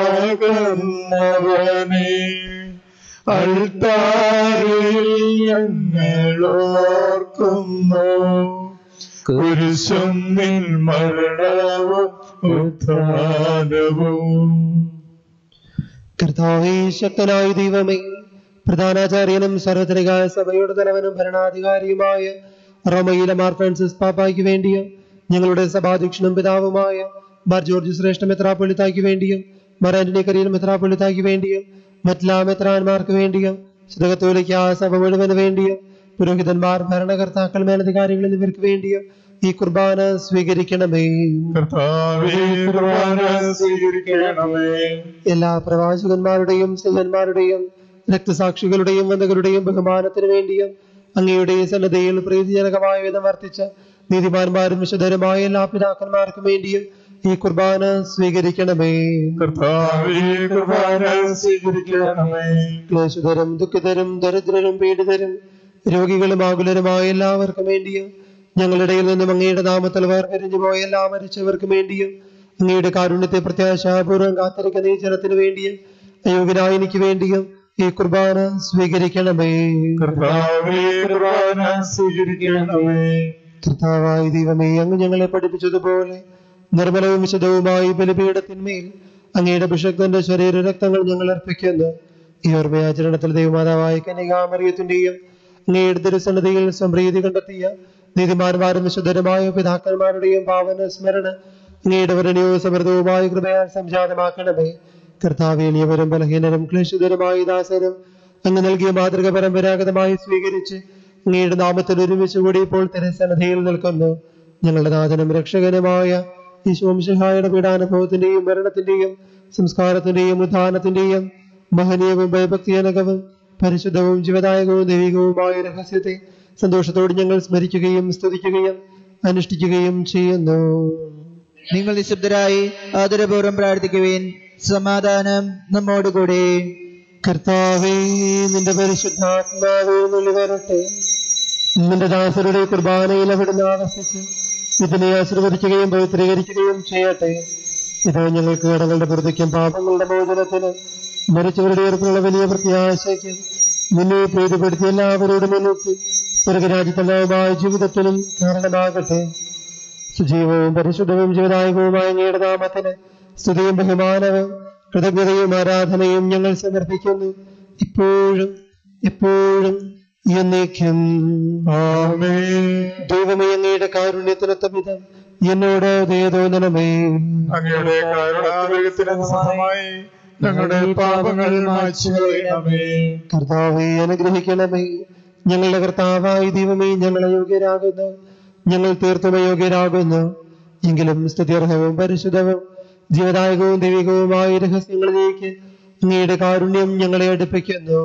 പകർന്നവനെ അൾത്താരിൽ ഞങ്ങളോർക്കുന്നു കുരിശും നിൻ മരണവും ഉത്ഥാനവും കർത്താവേ ശക്തനായ ദൈവമേ പ്രധാനാചാര്യനും സർവത്രികായ സഭയുടെ തലവനും ഭരണാധികാരിയുമായ റോമയിലെ മാർ ഫ്രാൻസിസ് പാപ്പായ്ക്ക് വേണ്ടിയും ഞങ്ങളുടെ സഭാധ്യക്ഷനും പിതാവുമായ മാർ ജോർജ് ശ്രേഷ്ഠ മെത്രാപ്പൊളിത്തായ്ക്ക് വേണ്ടിയും മാർ ആന്റണി കരിയൽ മെത്രാപ്പൊളിത്തായ്ക്ക് വേണ്ടിയും മറ്റെല്ലാ മെത്രാന്മാർക്ക് വേണ്ടിയും ശുദ്ധകത്തോലിക്ക സഭ മുഴുവന് വേണ്ടിയും പുരോഹിതന്മാർ ഭരണകർത്താക്കൾ മേലധികാരികൾ എന്നിവർക്ക് വേണ്ടിയും ഈ കുർബാന സ്വീകരിക്കണമേ കർത്താവേ കുർബാന സ്വീകരിക്കണമേ എല്ലാ പ്രവാചകന്മാരുടെയും സിംഹന്മാരുടെയും രക്തസാക്ഷികളുടെയും വന്ധകളുടെയും ബഹുമാനത്തിന് വേണ്ടിയും അങ്ങയുടെ സന്നദ്ധയിൽ പ്രീതിജനകമായ വിധം വർത്തിച്ച നീതിമാന്മാരും വിശുദ്ധരുമായ എല്ലാ പിതാക്കന്മാർക്കും വേണ്ടിയും ഈ കുർബാന സ്വീകരിക്കണമേ കർത്താവേ കുർബാന സ്വീകരിക്കണമേ ക്ലേശതരും ദുഃഖിതരും ദരിദ്രരും പീഡിതരും രോഗികളും ആകുലരുമായ എല്ലാവർക്കും വേണ്ടിയും ഞങ്ങളുടെ ഇടയിൽ നിന്നും അങ്ങയുടെ നാമത്തിൽ വേർപിരിഞ്ഞു പോയ എല്ലാ മരിച്ചവർക്കും വേണ്ടിയും അങ്ങയുടെ കാരുണ്യത്തെ പ്രത്യാശാപൂർവ്വം കാത്തിരിക്കുന്ന ഈ ജനത്തിന് വേണ്ടിയും അയോഗ്യനായ എനിക്ക് വേണ്ടിയും ഈ കുർബാന സ്വീകരിക്കണമേ കർത്താവേ കുർബാന സ്വീകരിക്കണമേ കർത്താവായ ദൈവമേ അങ്ങ് ഞങ്ങളെ പഠിപ്പിച്ചതുപോലെ നിർമ്മലവും വിശദവുമായി ബലിപീഠത്തിന്മേൽ അങ്ങയുടെ അഭിഷക്തന്റെ ശരീര രക്തങ്ങൾ ഞങ്ങൾ അർപ്പിക്കുന്നു ഈ ഓർമ്മയാചരണത്തിൽ ദൈവമാതാവായ കനികാമറിയത്തിന്റെയും അങ്ങയുടെ തിരുസന്നതിയിൽ സംപ്രീതി കണ്ടെത്തിയ നീതിമാന്മാരും വിശുദ്ധരുമായ പിതാക്കന്മാരുടെയും പാവന സ്മരണ അങ്ങയുടെ വരണീയവും സമൃദ്ധവുമായ കൃപയാൽ സംജാതമാക്കണമേ കർത്താവേലിയവരും ബലഹീനരും ക്ലേശിതരുമായ ദാസരും അങ്ങ് നൽകിയ മാതൃക പരമ്പരാഗതമായി സ്വീകരിച്ച് അങ്ങയുടെ നാമത്തിൽ ഒരുമിച്ച് കൂടി ഇപ്പോൾ തിരുസന്നധിയിൽ നിൽക്കുന്നു ഞങ്ങളുടെ നാഥനും രക്ഷകനുമായ ഈശോംശഹായുടെ പീഡാനുഭവത്തിന്റെയും മരണത്തിന്റെയും സംസ്കാരത്തിന്റെയും ഉദ്ധാനത്തിന്റെയും മഹനീയവും ഭയഭക്തിജനകവും പരിശുദ്ധവും ജീവദായകവും ദൈവികവുമായ രഹസ്യത്തെ സന്തോഷത്തോടെ ഞങ്ങൾ സ്മരിക്കുകയും സ്തുതിക്കുകയും അനുഷ്ഠിക്കുകയും ചെയ്യുന്നു നിങ്ങൾ നിശബ്ദരായി ആദരപൂർവ്വം പ്രാർത്ഥിക്കുവിൻ സമാധാനം നമ്മോടുകൂടെ കർത്താവേ നിന്റെ പരിശുദ്ധാത്മാവേ നുള്ളി വരട്ടെ നിന്റെ ദാസരുടെ കുർബാനയിൽ അവിടുന്ന് ആവസിച്ച് ഇതിനെ ആശീർവദിക്കുകയും പവിത്രീകരിക്കുകയും ചെയ്യട്ടെ ഇത് ഞങ്ങൾക്ക് കടങ്ങളുടെ പ്രതിക്കും പാപങ്ങളുടെ മോചനത്തിന് മരിച്ചവരുടെ ഉയർപ്പിനുള്ള വലിയ പ്രത്യാശയ്ക്ക് നിന്നെ പ്രീതിപ്പെടുത്തി എല്ലാവരോടും ഒന്നിച്ച് സ്വർഗരാജ്യത്തല്ലാവുമായ ജീവിതത്തിനും കാരണമാകട്ടെ സുജീവവും പരിശുദ്ധവും ജീവദായകവുമായ അങ്ങയുടെ നാമത്തിന് സ്തുതിയും ബഹുമാനവും കൃതജ്ഞതയും ആരാധനയും ഞങ്ങൾ സമർപ്പിക്കുന്നു ഇപ്പോഴും എപ്പോഴും എന്നേക്കും ആമേൻ ദൈവമേ അങ്ങയുടെ കാരുണ്യത്തിനൊത്ത വിധം എന്നോട് ദയ തോന്നണമേ അങ്ങയുടെ കരുണാവേഗത്തിന് സഹമായി ഞങ്ങളുടെ പാപങ്ങൾ മായ്ച്ചു കളയണമേ കർത്താവെ അനുഗ്രഹിക്കണമേ ഞങ്ങളുടെ കർത്താവായ ദൈവമേ ഞങ്ങൾ അയോഗ്യരാകുന്നു ഞങ്ങൾ തീർത്തും അയോഗ്യരാകുന്നു എങ്കിലും സ്തുത്യർഹവും പരിശുദ്ധവും ജീവദായകവും ദൈവികവുമായ രഹസ്യങ്ങളിലേക്ക് അങ്ങയുടെ കാരുണ്യം ഞങ്ങളെ അടുപ്പിക്കുന്നു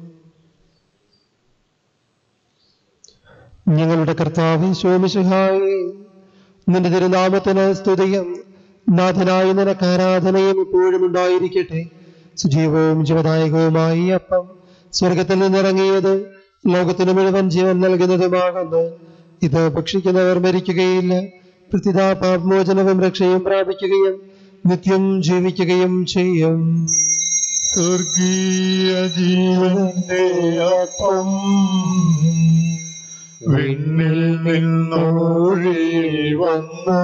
ഞങ്ങളുടെ കർത്താവ് ശോമിഷഹായി നിന്റെ തിരുനാമത്തിന് സ്തുതിയും നാഥനായ നിനക്ക് ആരാധനയും ഇപ്പോഴും ഉണ്ടായിരിക്കട്ടെ സുജീവവും ജീവദായകവുമായ ഈ അപ്പം സ്വർഗത്തിൽ നിന്നിറങ്ങിയത് ലോകത്തിന് മുഴുവൻ ജീവൻ നൽകുന്നതുമാകുന്നു ഇത് ഭക്ഷിക്കുന്നവർ മരിക്കുകയില്ല പ്രത്യതാ പാപമോചനവും രക്ഷയും പ്രാപിക്കുകയും നിത്യം ജീവിക്കുകയും ചെയ്യും സ്വർഗീയ ജീവന്റെ അപ്പം വിണ്ണിൽ നിന്നോഴി വന്നു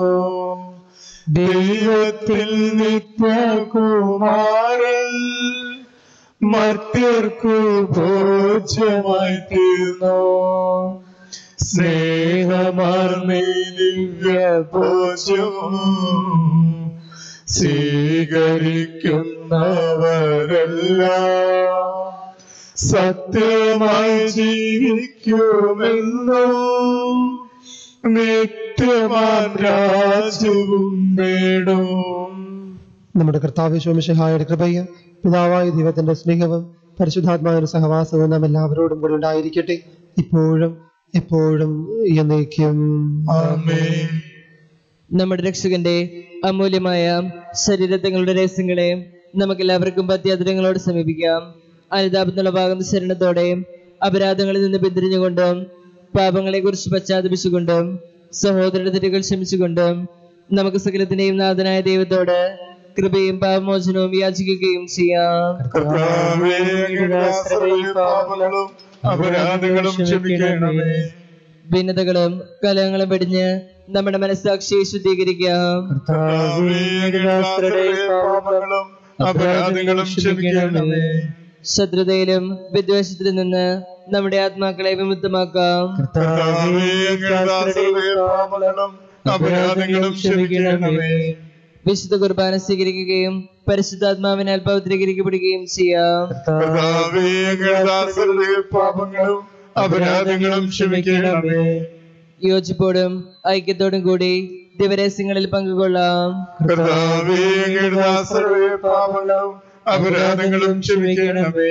ദൈവത്തിൽ നിത്യകുമാരൻ മർത്യർക്കു ഭോജ്യമായി തീർന്നു സ്നേഹമാർന്നീലിവ്യ ഭോജ്യം സ്വീകരിക്കുന്നവരെല്ലാം സത്യമായി ജീവിക്കുമെന്നും നിത്യമാൻ രാജ്യവും നേടും നമ്മുടെ കർത്താവ് ശോമിഷഹായുടെ കൃപയും പിതാവായ ദൈവത്തിന്റെ സ്നേഹവും പരിശുദ്ധാത്മാവിന്റെ സഹവാസവും നാം എല്ലാവരോടും കൂടി ഉണ്ടായിരിക്കട്ടെ ഇപ്പോഴും എപ്പോഴും എന്നേക്കും ആമേൻ നമ്മുടെ രക്ഷകന്റെ അമൂല്യമായ ശരീരത്തങ്ങളുടെ രഹസ്യങ്ങളെ നമുക്കെല്ലാവർക്കും പത്യാദരങ്ങളോട് സമീപിക്കാം അനുതാപത്തിനുള്ള ഭാഗം ശരണത്തോടെ അപരാധങ്ങളിൽ നിന്ന് പിന്തിരിഞ്ഞുകൊണ്ടും പാപങ്ങളെ കുറിച്ച് പശ്ചാത്തപിച്ചുകൊണ്ടും സഹോദരന്റെ തെറ്റുകൾ ക്ഷമിച്ചുകൊണ്ടും നമുക്ക് സകലത്തിന്റെയും നാഥനായ ദൈവത്തോട് കൃപയും പാപമോചനവും യാചിക്കുകയും ചെയ്യാം കർത്താവേ അങ്ങയുടെ ആശ്രയ പാപങ്ങളും അപരാധങ്ങളും ക്ഷമിക്കണമേ ഭിന്നതകളും കലഹങ്ങളും വെടിഞ്ഞ് നമ്മുടെ മനസ്സാക്ഷിയെ ശുദ്ധീകരിക്കാം കർത്താവേ അങ്ങയുടെ ആശ്രയ പാപങ്ങളും അപരാധങ്ങളും ക്ഷമിക്കണമേ ശത്രുതയിലും വിദ്വേഷത്തിലും നിന്ന് നമ്മുടെ ആത്മാക്കളെ വിമുക്തമാക്കാം കർത്താവേ അങ്ങയുടെ ആശ്രയ പാപങ്ങളും അപരാധങ്ങളും ക്ഷമിക്കണമേ വിശുദ്ധ കുർബാന സ്വീകരിക്കുകയും പരിശുദ്ധാത്മാവിനാൽ പൗത്രീകരിക്കപ്പെടുകയും ചെയ്യാം കർത്താവേ അങ്ങയുടെ ആശ്രയ പാപങ്ങളും അപരാധങ്ങളും ക്ഷമിക്കണമേ യോജിപ്പോടും ഐക്യത്തോടും കൂടി ദിവരസ്യങ്ങളിൽ പങ്കുകൊള്ളാം കർത്താവേ അങ്ങയുടെ ആശ്രയ പാപങ്ങളും അപരാധങ്ങളും ക്ഷമിക്കണമേ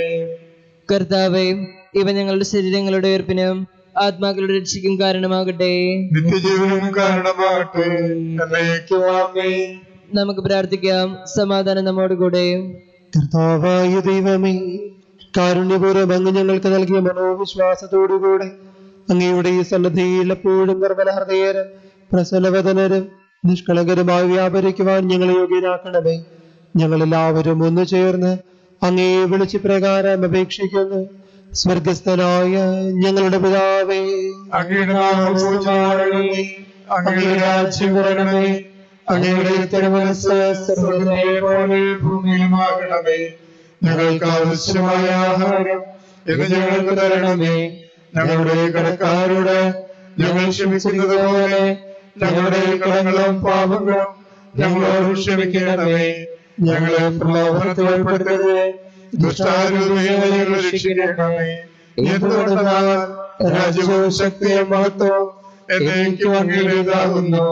കർത്താവെ ഇവ ഞങ്ങളുടെ ശരീരങ്ങളുടെ ഉയർപ്പിനും ആത്മാക്കളുടെ രക്ഷയ്ക്കും കാരണമാകട്ടെ നിത്യജീവനും കാരണമാകട്ടെ എന്നേക്കുവാമേ നമുക്ക് പ്രാർത്ഥിക്കാം സമാധാനം നമ്മോടുകൂടെ കർത്താവായ ദൈവമേ കാരുണ്യപൂർവ്വം അങ്ങ് ഞങ്ങൾക്ക് നൽകിയ മനോവിശ്വാസത്തോടുകൂടെ അങ്ങയുടെ ഈ സന്നദ്ധിയിൽ എപ്പോഴും നിർമ്മല ഹൃദയരും പ്രസന്നവദനരും നിഷ്കളങ്കരുമായി വ്യാപരിക്കുവാൻ ഞങ്ങളെ യോഗ്യരാക്കണമേ ഞങ്ങളെല്ലാവരും ഒന്നു ചേർന്ന് അങ്ങേ വിളിച്ച് പ്രകാരം അപേക്ഷിക്കുന്നു സ്വർഗസ്ഥനായ ഞങ്ങളുടെ പിതാവേ അങ്ങയുടെ നാമം പൂജിതമാകണമേ അങ്ങയുടെ രാജ്യം വരണമേ അങ്ങയുടെ തിരുമനസ് സ്വർഗ്ഗത്തിലെ പോലെ ഭൂമിയിലുമാകണമേ ഞങ്ങൾക്ക് ആവശ്യമായ ആഹാരം എന്ന് ഞങ്ങൾക്ക് തരണമേ ഞങ്ങളുടെ കടക്കാരോട് ഞങ്ങൾ ക്ഷമിക്കുന്നത് പോലെ ഞങ്ങളുടെ കടങ്ങളും പാപങ്ങളും ഞങ്ങളോട് ക്ഷമിക്കണമേ ഞങ്ങളെ പ്രലോഭനത്തിൽ ഉൾപ്പെടുത്തരുത് ദുഷ്ടാരൂപിയെ ഞങ്ങൾ രക്ഷിക്കണമേ എന്തുകൊണ്ടെന്നാൽ രാജ്യവും ശക്തിയും മഹത്വവും എന്നേക്കും അങ്ങയുടേതാകുന്നു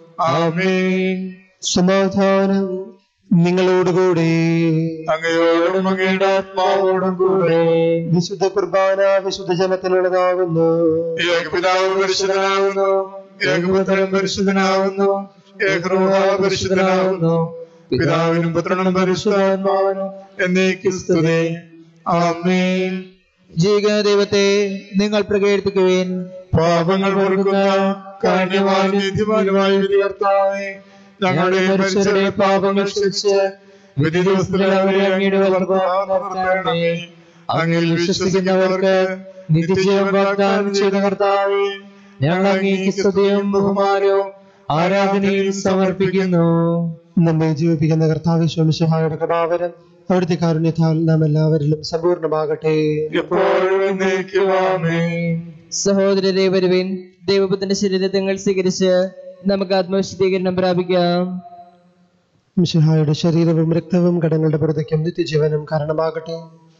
ആമേൻ സമാധാനം നിങ്ങളോടുകൂടെ അങ്ങയോടും അങ്ങയുടെ ആത്മാവോടും കൂടെ വിശുദ്ധ കുർബാന വിശുദ്ധ ജനത്തിനുള്ളതാകുന്നു ഏകപിതാവ് പരിശുദ്ധനാകുന്നു ഏകപുത്രൻ പരിശുദ്ധനാകുന്നു ഏകരൂഹ പരിശുദ്ധനാകുന്നു പിതാവിനും പുത്രനും പരിശുദ്ധാത്മാവിനും എന്നേക്കും സ്തുതി ആമേൻ ജീവിക്കുന്ന ദൈവത്തെ നിങ്ങൾ പ്രകീർത്തിക്കുവിൻ പാപങ്ങൾ പൊറുക്കുന്ന കാരണമായ നീതിമാനുമായ വിധികർത്താവേ ഞങ്ങളുടെ പരിസര പാപങ്ങൾ ക്ഷമിച്ച് വിധി ദിവസത്തിൽ അവരെ അങ്ങയുടെ വർദ്ധമാനമേ അങ്ങിൽ വിശ്വസിക്കുന്നവർക്ക് നിത്യജീവൻ വാഗ്ദാനം ചെയ്ത കർത്താവേ ഞങ്ങൾ അങ്ങേക്ക് സ്തുതിയും ബഹുമാനവും ആരാധനയും സമർപ്പിക്കുന്നു നമ്മെ ജീവിപ്പിക്കുന്ന കർത്താവ് ശോമിശഹായുടെ കൃപാവരം അവിടുത്തെ കാരുണ്യത്താൽ നാം എല്ലാവരിലും സമ്പൂർണ്ണമാകട്ടെ എപ്പോഴും എന്നേക്കും ആമേൻ സഹോദരരെ വരുവിൻ ദൈവപുത്രന്റെ ശരീരത്തങ്ങൾ സ്വീകരിച്ച് നമുക്ക് ആത്മവിശുദ്ധീകരണം പ്രാപിക്കാം മിശിഹായുടെ ശരീരവും രക്തവും കടങ്ങളുടെ പുറത്തേക്കും നിത്യജീവനും കാരണമാകട്ടെ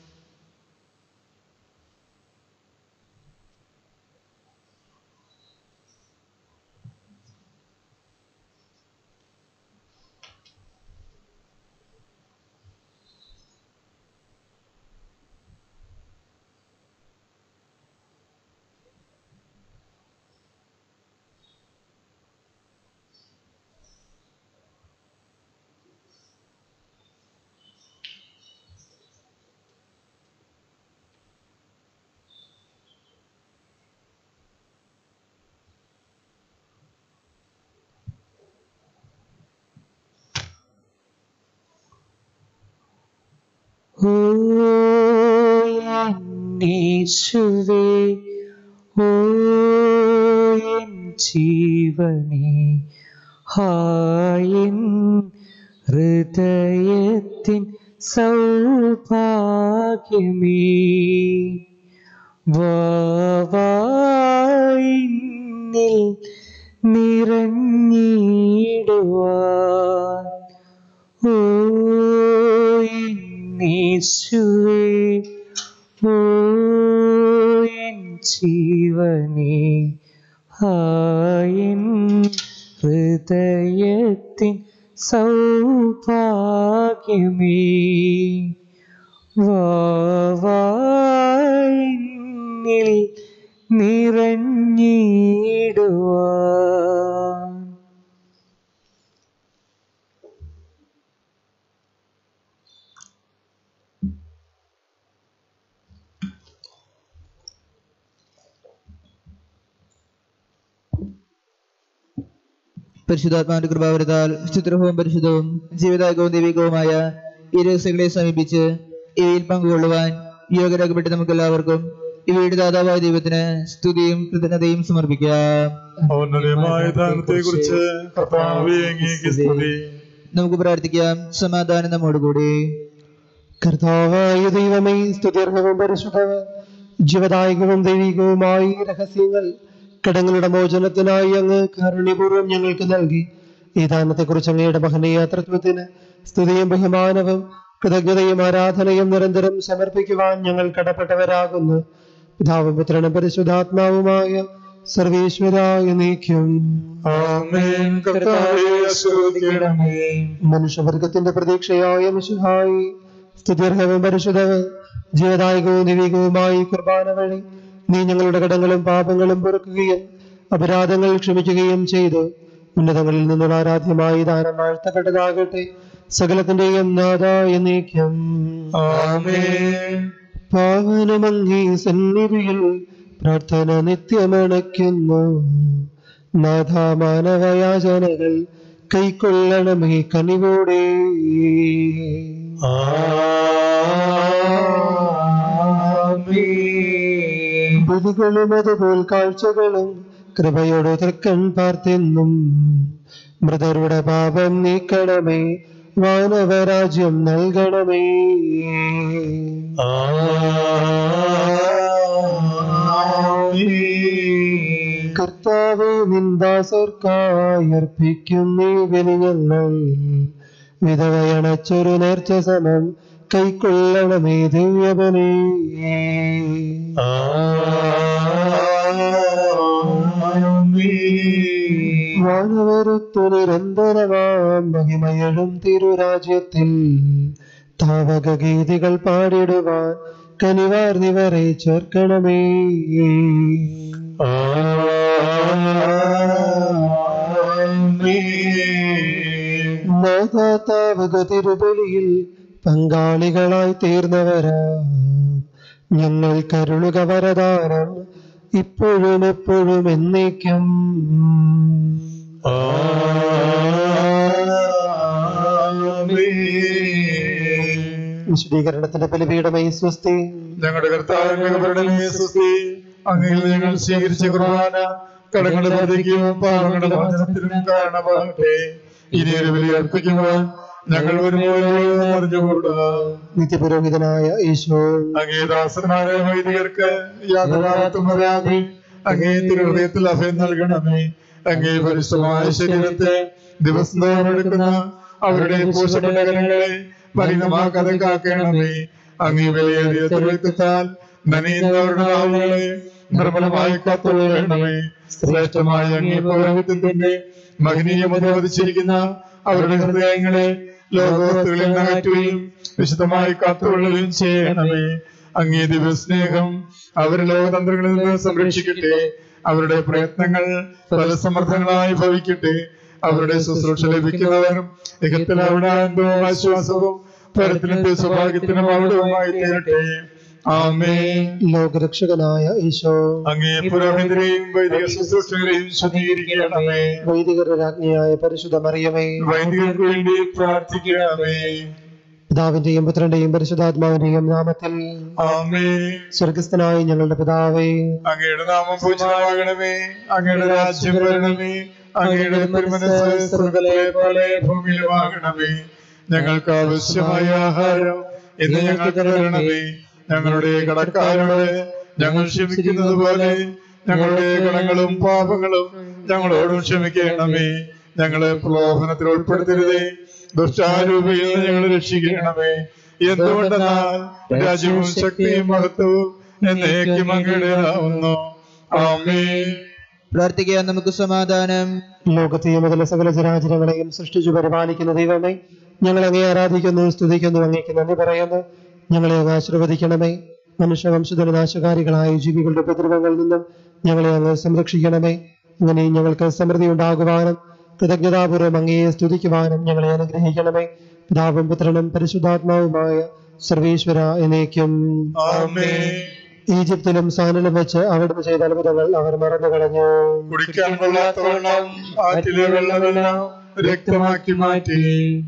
ഓ എന്നീശുവേ ഓ എൻ ജീവനേ ഹായൻ ഹൃദയത്തിൻ സൗഭാഗ്യമേ വാവായിന്നിൽ നിറഞ്ഞിടുവാൻ ഓ എന്നീശുവേ ഓ എൻ ജീവനേ ഹായൻ ഹൃദയത്തിൻ സൗഭാഗ്യമേ വാവായിന്നിൽ നിറഞ്ഞിടുവാൻ പരിശുദ്ധാത്മാവിന്റെ കൃപാവരത്താൽ ചിത്രവും പരിശുദ്ധവും ജീവിതായകവും ദൈവികവുമായ ഈ രഹസ്യങ്ങളെ സമീപിച്ച് ഇവയിൽ പങ്കുകൊള്ളുവാൻ യോഗ്യരാക്കപ്പെട്ട നമുക്ക് എല്ലാവർക്കും ഇവയുടെ ദാതാവായ ദൈവത്തിന് സ്തുതിയും കൃതജ്ഞതയും സമർപ്പിക്കാം ഔന്നതമായ ദാനത്തെ കുറിച്ച് കർത്താവേ അങ്ങേക്ക് സ്തുതി നമുക്ക് പ്രാർത്ഥിക്കാം സമാധാനം നമ്മോടുകൂടി കർത്താവായ ദൈവമേ സ്തുത്യർഹവും പരിശുദ്ധവും ജീവദായകവും ദൈവികവുമായി രഹസ്യങ്ങൾ കടങ്ങളുടെ മോചനത്തിനായി അങ്ങ് കാരുണ്യപൂർവ്വം ഞങ്ങൾക്ക് നൽകി ഈ ദാനത്തെക്കുറിച്ച് അങ്ങയുടെ മഹനീയ തത്വത്തിന് സ്തുതിയും ബഹുമാനവും കൃതജ്ഞതയും ആരാധനയും നിരന്തരം സമർപ്പിക്കുവാൻ ഞങ്ങൾ കടപ്പെട്ടവരാകുന്നു പിതാവും പുത്രനും പരിശുദ്ധാത്മാവുമായ സർവീശ്വരായ നീക്കം ആമേൻ കർത്താവേ ആശീർവദിക്കണമേ മനുഷ്യവർഗത്തിന്റെ പ്രതീക്ഷയായ മിശുഹായി സ്തുത്യർഹവും പരിശുദ്ധവും ജീവദായകവും ദിവികവുമായി കുർബാന വഴി നീ ഞങ്ങളുടെ കടങ്ങളും പാപങ്ങളും പൊറുക്കുകയും അപരാധങ്ങൾ ക്ഷമിക്കുകയും ചെയ്തു ഉന്നതങ്ങളിൽ നിന്നുള്ള ആരാധ്യമായി ദാനം വാഴ്ത്തപ്പെട്ടതാകട്ടെ സകലത്തിന്റെയും നാഥായ നീക്കം ആമേൻ പാവനമങ്ങി സന്നിധിയിൽ പ്രാർത്ഥന നിത്യമണയ്ക്കുന്നു നാഥ മാനവയാചനകൾ കൈക്കൊള്ളണമേ കനിവോടെ ബലികളും അതുപോൽ കാഴ്ചകളും കൃപയോട് തൃക്കൺ പാർത്തെന്നും മൃതരുടെ പാപം നീക്കണമേ വാനവരാജ്യം നൽകണമേ കർത്താവെ നിന്ദാസർക്കായർപ്പിക്കും നീ ബലി ഞങ്ങൾ വിധവയണച്ചൊരു നേർച്ച സമം കൈക്കൊള്ളണമേ ദിവ്യബലി വാനവരുത്തു നിരന്തരമാം മഹിമയഴും തിരുരാജ്യത്തിൽ താവക ഗീതികൾ പാടിടുവാൻ കനിവാർന്നിവരെ ചേർക്കണമേ നാഥാതാവക തിരുബലിയിൽ പങ്കാളികളായി തീർന്നവരാ ഞങ്ങൾ കരുളുക വരദാനം ഇപ്പോഴും എപ്പോഴും എന്നേക്കും വിശദീകരണത്തിന്റെ ബലിപീഠമേ സ്വസ്തി ഞങ്ങളുടെ കർത്താവിന്റെ കബരണമേ സുസ്തി അങ്ങയിൽ ഞങ്ങൾ സ്വീകരിച്ച കുർബാന കടങ്ങളുടെ ബാധിക്കും പാവങ്ങളുടെ മോചനത്തിനും കാരണമാകട്ടെ ഇനി ഒരു ബലി അർപ്പിക്കുവാൻ ഞങ്ങൾ ഒരുപോലെ അറിഞ്ഞുകൂടുക നിത്യപുരോഹിതനായ ഈശോ അങ്ങേ ദാസന്മാരെ വൈദികർക്ക് യാതൊരാത്തും വരാതെ അങ്ങേ തിരുഹൃദയത്തിൽ അഭയം നൽകണമേ അങ്ങേ പരിശുദ്ധമായ ശരീരത്തെ ദിവസം തോറും എടുക്കുന്ന അവരുടെ പോഷപ്പെട്ട കരങ്ങളെ മലിനമാക്കാതെ കാക്കണമേ അങ്ങേ വിലയേറിയ തിരുവഴുത്താൽ നനയുന്നവരുടെ നാവുകളെ നിർമ്മലമായി കാത്തുകൊള്ളണമേ ശ്രേഷ്ഠമായ അങ്ങേ പൗരത്വത്തിന്റെ മഹനീയമത വധിച്ചിരിക്കുന്ന അവരുടെ ഹൃദയങ്ങളെ ലോകോത്തുകളിൽ നിന്ന് അകറ്റുകയും വിശുദ്ധമായി കാത്തുകൊള്ളുകയും ചെയ്യണമേ അങ്ങേ ദിവസ്നേഹം അവരെ ലോകതന്ത്രങ്ങളിൽ നിന്ന് സംരക്ഷിക്കട്ടെ അവരുടെ പ്രയത്നങ്ങൾ ഫലസമർത്ഥങ്ങളായി ഭവിക്കട്ടെ അവരുടെ ശുശ്രൂഷ ലഭിക്കുന്നവർ ഇഹത്തിൽ അവിടെ ആനന്ദവും ആശ്വാസവും പരത്തിനെന്റെ സൗഭാഗ്യത്തിനും അവിടവുമായി തീരട്ടെ ആമേ ലോകരക്ഷകനായ ഈശോ അങ്ങേ പുരോഹിതരെയും വൈദിക ശുശ്രൂഷകരെയും ശുദ്ധീകരിക്കണമേ വൈദികരുടെ രാജ്ഞിയായ പരിശുദ്ധ മറിയമേ വൈദികർക്ക് വേണ്ടി പ്രാർത്ഥിക്കണമേ പിതാവിന്റെയും പുത്രന്റെയും പരിശുദ്ധാത്മാവിന്റെയും നാമത്തിൽ ആമേ സ്വർഗസ്ഥനായ ഞങ്ങളുടെ പിതാവേ അങ്ങയുടെ നാമം പൂജിതമാകണമേ അങ്ങയുടെ രാജ്യം വരണമേ അങ്ങയുടെ തിരുമനസ് സ്വർഗ്ഗത്തിലെ പോലെ ഭൂമിയിലുമാകണമേ ഞങ്ങൾക്ക് ആവശ്യമായ ആഹാരം ഇന്ന് ഞങ്ങൾക്ക് തരണമേ ഞങ്ങളുടെ കടക്കാരോട് ഞങ്ങൾ ക്ഷമിക്കുന്നത് പോലെ ഞങ്ങളുടെ കടങ്ങളും പാപങ്ങളും ഞങ്ങളോടും ക്ഷമിക്കണമേ ഞങ്ങളെ പ്രലോഭനത്തിൽ ഉൾപ്പെടുത്തരുതേ ദുഷ്ടാരൂപിയിൽ നിന്ന് ഞങ്ങളെ രക്ഷിക്കണമേ എന്തുകൊണ്ടെന്നാൽ രാജ്യവും ശക്തിയും മഹത്വവും എന്നേക്കും അങ്ങയുടേതാവുന്നു ആമേ പ്രാർത്ഥിക്കാൻ നമുക്ക് സമാധാനം ലോകത്തെയും മുതല സകല ചരാചരങ്ങളെയും സൃഷ്ടിച്ചു പരിപാലിക്കുന്ന ദൈവമേ ഞങ്ങൾ അങ്ങേ ആരാധിക്കുന്നു സ്തുതിക്കുന്നു അങ്ങേക്ക് നന്ദി പറയുന്നു ഞങ്ങളെ അങ്ങ് ആശീർവദിക്കണമേ മനുഷ്യവംശത്തിന് നാശകാരികളായ ജീവികളുടെ ഉപദ്രവങ്ങളിൽ നിന്നും ഞങ്ങളെ അങ്ങ് സംരക്ഷിക്കണമേ അങ്ങനെ ഞങ്ങൾക്ക് സമൃദ്ധി ഉണ്ടാകുവാനും കൃതജ്ഞതാപൂർവ്വം അങ്ങയെ സ്തുതിക്കുവാനും ഞങ്ങളെ അനുഗ്രഹിക്കണമേ പിതാവും പുത്രനും പരിശുദ്ധാത്മാവുമായ സർവേശ്വര എന്നേക്കും ആമേ ഈജിപ്തിലും സാനിലും വെച്ച് അവിടുന്ന് ചെയ്ത അത്ഭുതങ്ങൾ അവർ മറന്നു കളഞ്ഞു കുടിക്കാൻ കൊള്ളാത്തവണ്ണം ആറ്റിലെ വെള്ളമെല്ലാം രക്തമാക്കി മാറ്റി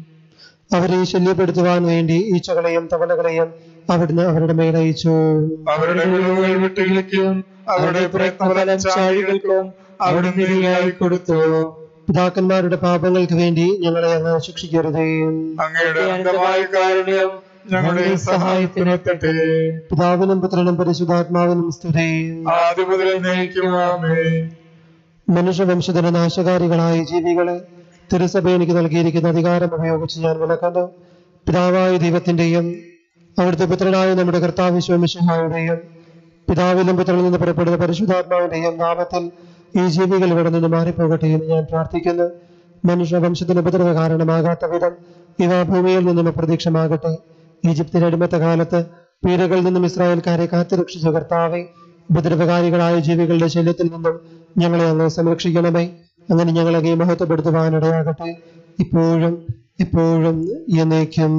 അവരെ ശല്യപ്പെടുത്തുവാൻ വേണ്ടി ഈച്ചകളെയും തവളകളെയും അവിടുന്ന് അവരുടെ മേലയച്ചു അവരുടെ വിളവുകൾ വിട്ടുകിളിക്കും അവരുടെ പ്രയത്നഫലം ചാഴികൾക്കും അവിടുന്ന് ഇരയായി കൊടുത്തു പിതാക്കന്മാരുടെ പാപങ്ങൾക്ക് വേണ്ടി ഞങ്ങളെ അങ്ങ് ശിക്ഷിക്കരുതേ അങ്ങയുടെ അന്ധമായ കാരുണ്യം ഞങ്ങളുടെ സഹായത്തിനെത്തട്ടെ പിതാവിനും പുത്രനും പരിശുദ്ധാത്മാവിനും സ്തുതി ആദ്യ മുതൽ നയിക്കുവാമേ മനുഷ്യവംശത്തിന് നാശകാരികളായ ജീവികളെ തിരുസഭ എനിക്ക് നൽകിയിരിക്കുന്ന അധികാരം ഉപയോഗിച്ച് ഞാൻ വിളക്കുന്നു പിതാവായ ദൈവത്തിന്റെയും അവിടുത്തെ പുത്രനായ നമ്മുടെ കർത്താവ് ശോമിഷഹായുടെയും പിതാവിലും പുത്രനിൽ നിന്ന് പുറപ്പെടുന്ന പരിശുദ്ധാത്മാവിന്റെയും നാമത്തിൽ ഈ ജീവികൾ ഇവിടെ നിന്ന് മാറിപ്പോകട്ടെ എന്ന് ഞാൻ പ്രാർത്ഥിക്കുന്നു മനുഷ്യവംശത്തിന് ഉപദ്രവ കാരണമാകാത്ത വിധം ഇവ ഭൂമിയിൽ നിന്നും അപ്രതീക്ഷമാകട്ടെ ഈജിപ്തിന്റെ അടിമത്ത കാലത്ത് പീരകളിൽ നിന്നും ഇസ്രായേൽക്കാരെ കാത്തുരക്ഷിച്ച കർത്താവെ ഉപദ്രവകാരികളായ ജീവികളുടെ ശല്യത്തിൽ നിന്നും ഞങ്ങളെ അങ്ങ് സംരക്ഷിക്കണമേ അങ്ങനെ ഞങ്ങളെ മഹത്വപ്പെടുത്തുവാനിടയാകട്ടെ ഇപ്പോഴും എപ്പോഴും എന്നേക്കും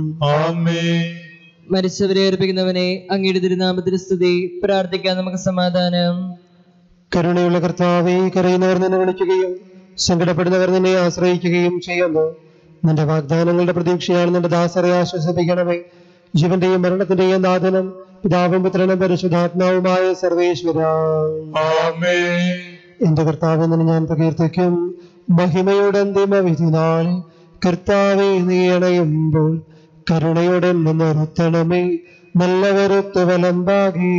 ആമേ മരിച്ചവരെ അർപ്പിക്കുന്നവനെ അങ്ങയുടെ തിരുനാമത്തിന് സ്തുതി പ്രാർത്ഥിക്കാൻ നമുക്ക് സമാധാനം കരുണയുള്ള കർത്താവെ കരയുന്നവർ നിന്നെ വിളിക്കുകയും സങ്കടപ്പെടുന്നവർ നിന്നെ ആശ്രയിക്കുകയും ചെയ്യുന്നു നിന്റെ വാഗ്ദാനങ്ങളുടെ പ്രതീക്ഷയാണ് നിന്റെ ദാസരെ ആശ്വസിപ്പിക്കണമേ ജീവന്റെയും മരണത്തിന്റെയും നാഥനം പിതാവും പുത്രനും പരിശുദ്ധാത്മാവുമായ സർവേശ്വര ആമേ എന്റെ കർത്താവ് നിന്ന് ഞാൻ പ്രകീർത്തിക്കും മഹിമയുടെ അന്തിമ വിധി നാളിൽ കർത്താവെ നീ അണയുമ്പോൾ കരുണയുടെ നിർത്തണമേ നല്ല വരുത്തു വലമ്പാകി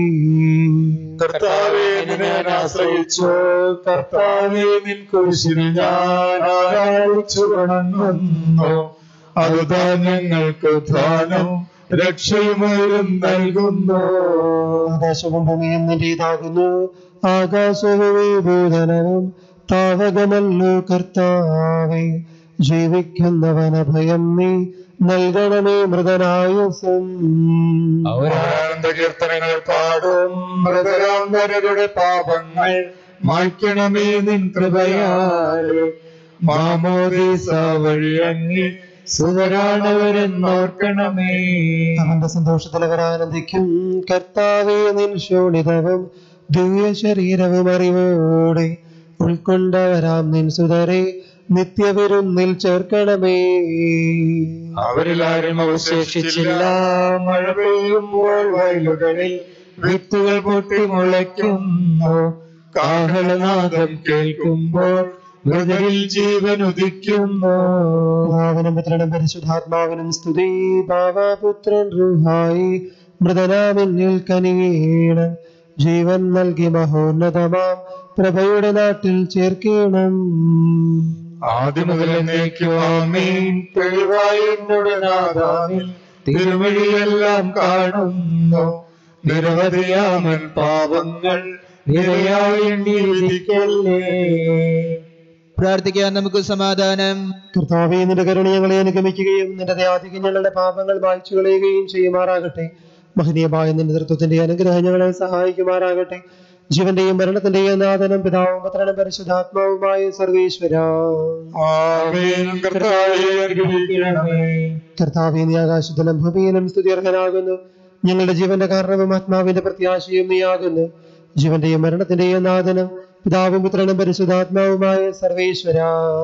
കർത്താവേ നിന്നെ ഞാൻ ആശ്രയിച്ചു കർത്താവേ നിൻ കുരിശിന് ഞാൻ ആരാധിച്ചു വണങ്ങുന്നു അതുതാ ഞങ്ങൾക്ക് ധാനം രക്ഷയുമേറും നൽകുന്നു ആകാശവും ഭൂമിയും നിന്റേതാകുന്നു ആകാശവും ഭൂതലവും താവകമല്ലോ കർത്താവെ ജീവിക്കുന്നവന ഭയം നീ നൽകണമേ മൃതനായുസം ആനന്ദ കീർത്തനങ്ങൾ പാടും മൃതരാന്തരരുടെ പാപങ്ങൾ മായ്ക്കണമേ നിൻ കൃപയാലെ മാമോദീസ വഴി അങ്ങി സുതരാണവരെന്നോർക്കണമേ അവന്റെ സന്തോഷത്തിൽ അവർ ആനന്ദിക്കും കർത്താവെ നിൻ ശോണിതവും ദിവ്യ ശരീരവും അറിവോടെ ഉൾക്കൊണ്ടവരാം നിൻ സുതരെ നിത്യവിരുന്നിൽ ചേർക്കണമേ അവരിൽ ആരും അവശേഷിച്ചില്ല മഴ പെയ്യുമ്പോൾ വയലുകളിൽ വിത്തുകൾ പൊട്ടി മുളയ്ക്കുന്നു കാഹളനാദം കേൾക്കുമ്പോൾ മൃതരിൽ ജീവൻ ഉദിക്കുന്നു പിതാവിനും പുത്രനും പരിശുദ്ധാത്മാവിനും സ്തുതി ഭാവപുത്രൻ റുഹായി മൃതനാമിന്നിൽ കനിയീണം ജീവൻ നൽകി മഹോന്നതമാം പ്രഭയുടെ നാട്ടിൽ ചേർക്കണം ആദ്യം മുതൽ എന്നേക്കുവാമീൻ തെളിവായി എന്നോട് നാദാമിൽ തിരുവഴിയെല്ലാം കാണുന്നു നിരവധിയാമൻ പാപങ്ങൾ നിരയായി എണ്ണി വിധിക്കല്ലേ പ്രാർത്ഥിക്കാൻ നമുക്ക് സമാധാനം കർത്താവെ നിന്റെ കരുണ ഞങ്ങളെ അനുഗമിക്കുകയും നിന്റെ ദയാധികം ഞങ്ങളുടെ പാപങ്ങൾ വായിച്ചു കളയുകയും ചെയ്യുമാറാകട്ടെ മഹനീയമായ നിന്റെ തൃത്വത്തിന്റെ അനുഗ്രഹം ഞങ്ങളെ സഹായിക്കുമാറാകട്ടെ ജീവന്റെയും മരണത്തിന്റെയും നാഥനം പിതാവും പുത്രനും പരിശുദ്ധാത്മാവുമായ സർവീശ്വര ആമേൻ കർത്താവേ അനുഗ്രഹിക്കണമേ കർത്താവെ നീ ആകാശത്തിലും ഭൂമിയിലും സ്തുതിയർഹനാകുന്നു ഞങ്ങളുടെ ജീവന്റെ കാരണവും ആത്മാവിന്റെ പ്രത്യാശയും നീയാകുന്നു ജീവന്റെയും മരണത്തിന്റെയും നാഥനം പിതാവും പുത്രനും പരിശുദ്ധാത്മാവുമായ സർവേശ്വര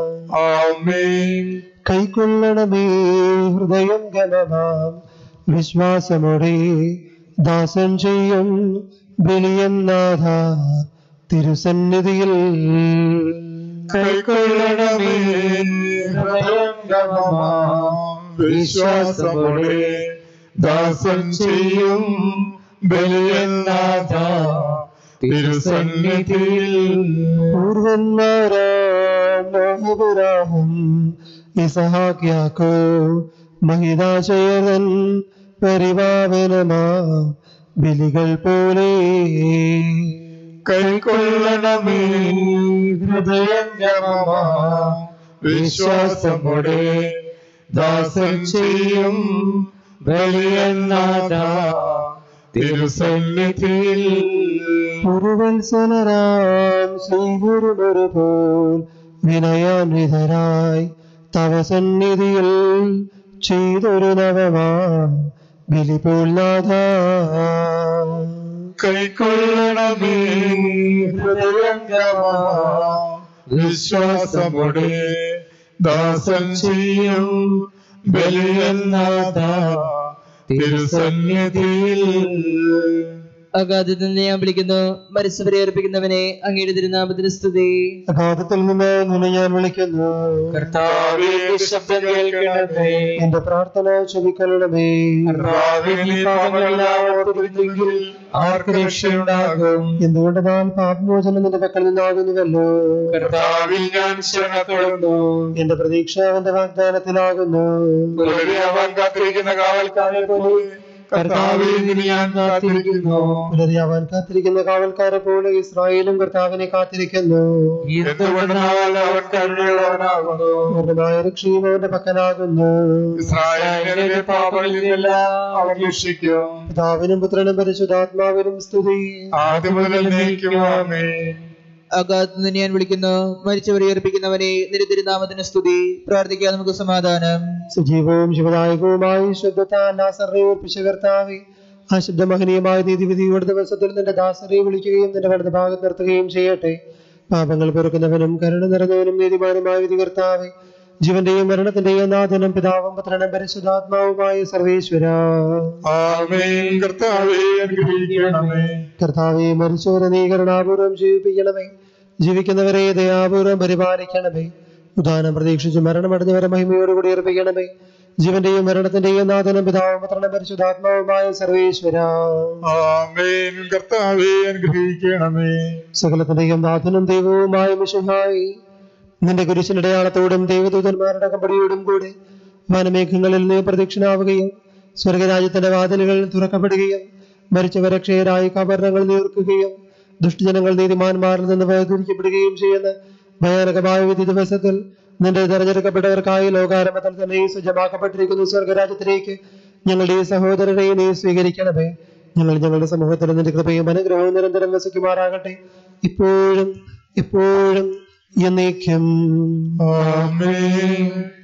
ആമേൻ കൈക്കൊള്ളണമേ ഹൃദയം ഗമമാം വിശ്വാസമോടെ ദാസൻ ചെയ്യും ബലിയന്നാഥ തിരുസന്നിധിയിൽ കൈക്കൊള്ളണമേ ഹൃദയംഗമമാം വിശ്വാസമോടെ ദാസൻ ചെയ്യും ബലിയല്ലാത തിരുസന്നിധിയിൽ പൂർവന്മാരാഹം ഇസഹാക്യാക്കോ മഹിതാശയതൻ പരിപാവനമാ ബലികൾ പോലെ കൈക്കൊള്ളണമേ ഹൃദയംഗമമാം വിശ്വാസമോടെ ദാസൻ ചെയ്യും ബലിയല്ലാത തിരുസന്നിധിയിൽ പുരുവത്സലരാം ശ്രീഗുരുമൊരു പോൽ വിനയാന്വിതരായി തവ സന്നിധിയിൽ ചെയ്തൊരു നവമാ ബലിപോൽ നാഥ കൈക്കൊള്ളണമേ ഹൃദയംഗമാ വിശ്വാസമുടെ ദാസൻ ചെയ്യും ബലിയല്ലാത തിരുസന്നിധിയിൽ അഗാധത്തിൽ നിന്ന് ഞാൻ വിളിക്കുന്നു മരിച്ചവരെ അർപ്പിക്കുന്നവനെ അങ്ങയുടെ തിരുനാമത്തിന് സ്തുതി അഗാധത്തിൽ നിന്ന് നിന്നെ ഞാൻ വിളിക്കുന്നു കർത്താവേ ശബ്ദം കേൾക്കണമേ എന്റെ പ്രാർത്ഥന ക്ഷമിക്കണമേ കർത്താവേ, നീ പാപങ്ങളെല്ലാം ഓർത്തിരുന്നെങ്കിൽ ആർക്ക് രക്ഷയുണ്ടാകും എന്തുകൊണ്ടെന്നാൽ പാപമോചനം നിന്റെ പക്കൽ നിന്നാകുന്നുവല്ലോ കർത്താവിൽ ഞാൻ ശരണപ്പെടുന്നു എന്റെ പ്രതീക്ഷ അവന്റെ വാഗ്ദാനത്തിലാകുന്നു പുലരിയാവാൻ കാത്തിരിക്കുന്ന കാവൽക്കാരെ പോലെ കർത്താവിൽ നിന്ന് ഞാൻ കാത്തിരിക്കുന്നു പുലരിയാവാൻ കാത്തിരിക്കുന്ന കാവൽക്കാരെ പോലെ ഇസ്രായേലും കർത്താവിനെ കാത്തിരിക്കുന്നു എന്തുകൊണ്ടെന്നാൽ അവൻ കരുണയുള്ളവനാകുന്നു പൂർണ്ണമായ രക്ഷയും അവന്റെ പക്കലാകുന്നു ഇസ്രായേലിന്റെ പാപങ്ങളിൽ നിന്നെല്ലാം അവൻ രക്ഷിക്കും പിതാവിനും പുത്രനും പരിശുദ്ധാത്മാവിനും സ്തുതി ആദ്യം മുതൽ നീക്കുവാമേ അഗാധത്തിൽ നിന്ന് ഞാൻ വിളിക്കുന്നു മരിച്ചവരെ അർപ്പിക്കുന്നവനെ നിന്റെ തിരുനാമത്തിന് സ്തുതി പ്രാർത്ഥിക്കാം നമുക്ക് സമാധാനം സജീവവും ശിവദായകവുമായി ശുദ്ധത്താലാസറെ ഉറപ്പിച്ച കർത്താവെ ആ ശുദ്ധമഹനീയമായ നീതിവിധിയുടെ ദിവസത്തിൽ നിന്റെ ദാസരെ വിളിക്കുകയും നിന്റെ വലത് ഭാഗത്ത് നിർത്തുകയും ചെയ്യട്ടെ പാപങ്ങൾ പൊറുക്കുന്നവനും കരുണ നിറഞ്ഞവനും നീതിമാനുമായ വിധി കർത്താവെ ജീവന്റെയും മരണത്തിന്റെയും നാഥനും പിതാവും പുത്രനും പരിശുദ്ധാത്മാവുമായ സർവേശ്വര ആമേൻ കർത്താവേ അനുഗ്രഹിക്കണമേ കർത്താവെ മരിച്ചവരെ നീ കരുണാപൂർവം ജീവിപ്പിക്കണമേ ജീവിക്കുന്നവരെ ദയാപൂർവം പരിപാലിക്കണമേ ഉദാനം പ്രതീക്ഷിച്ച് മരണമടഞ്ഞവരെ മഹിമയോടുകൂടി അർപ്പിക്കണമേ ജീവന്റെയും മരണത്തിന്റെയും നാഥനും പിതാവും പുത്രനും പരിശുദ്ധാത്മാവുമായ സർവേശ്വര ആമേൻ കർത്താവേ അനുഗ്രഹിക്കണമേ സകലത്തിന്റെയും നാഥനും ദൈവവുമായ മിശുഹായി നിന്റെ കുരിശിനടയാളത്തോടും ദൈവദൂതന്മാരുടെ കമ്പടിയോടും കൂടെ വനമേഘങ്ങളിൽ നീ പ്രദക്ഷിണാവുകയും സ്വർഗരാജ്യത്തിന്റെ വാതിലുകൾ തുറക്കപ്പെടുകയും മരിച്ചവരെ ക്ഷയരായി കബരണങ്ങൾ നീർക്കുകയും ദുഷ്ടജനങ്ങൾ നീതിമാന്മാരിൽ നിന്ന് വേർതിരിക്കപ്പെടുകയും ചെയ്യുന്ന ഭയാനകമായ വിധി ദിവസത്തിൽ നിന്റെ തെരഞ്ഞെടുക്കപ്പെട്ടവർക്കായി ലോകാരംഭത്തിൽ തന്നെ സജ്ജമാക്കപ്പെട്ടിരിക്കുന്ന സ്വർഗരാജ്യത്തിലേക്ക് ഞങ്ങളുടെ ഈ സഹോദരനെ നീ സ്വീകരിക്കണമേ ഞങ്ങൾ ഞങ്ങളുടെ സമൂഹത്തിൽ നിന്റെ കൃപയും അനുഗ്രഹവും നിരന്തരം വസിക്കുമാറാകട്ടെ ഇപ്പോഴും ഇപ്പോഴും എന്നേക്കും ആമേൻ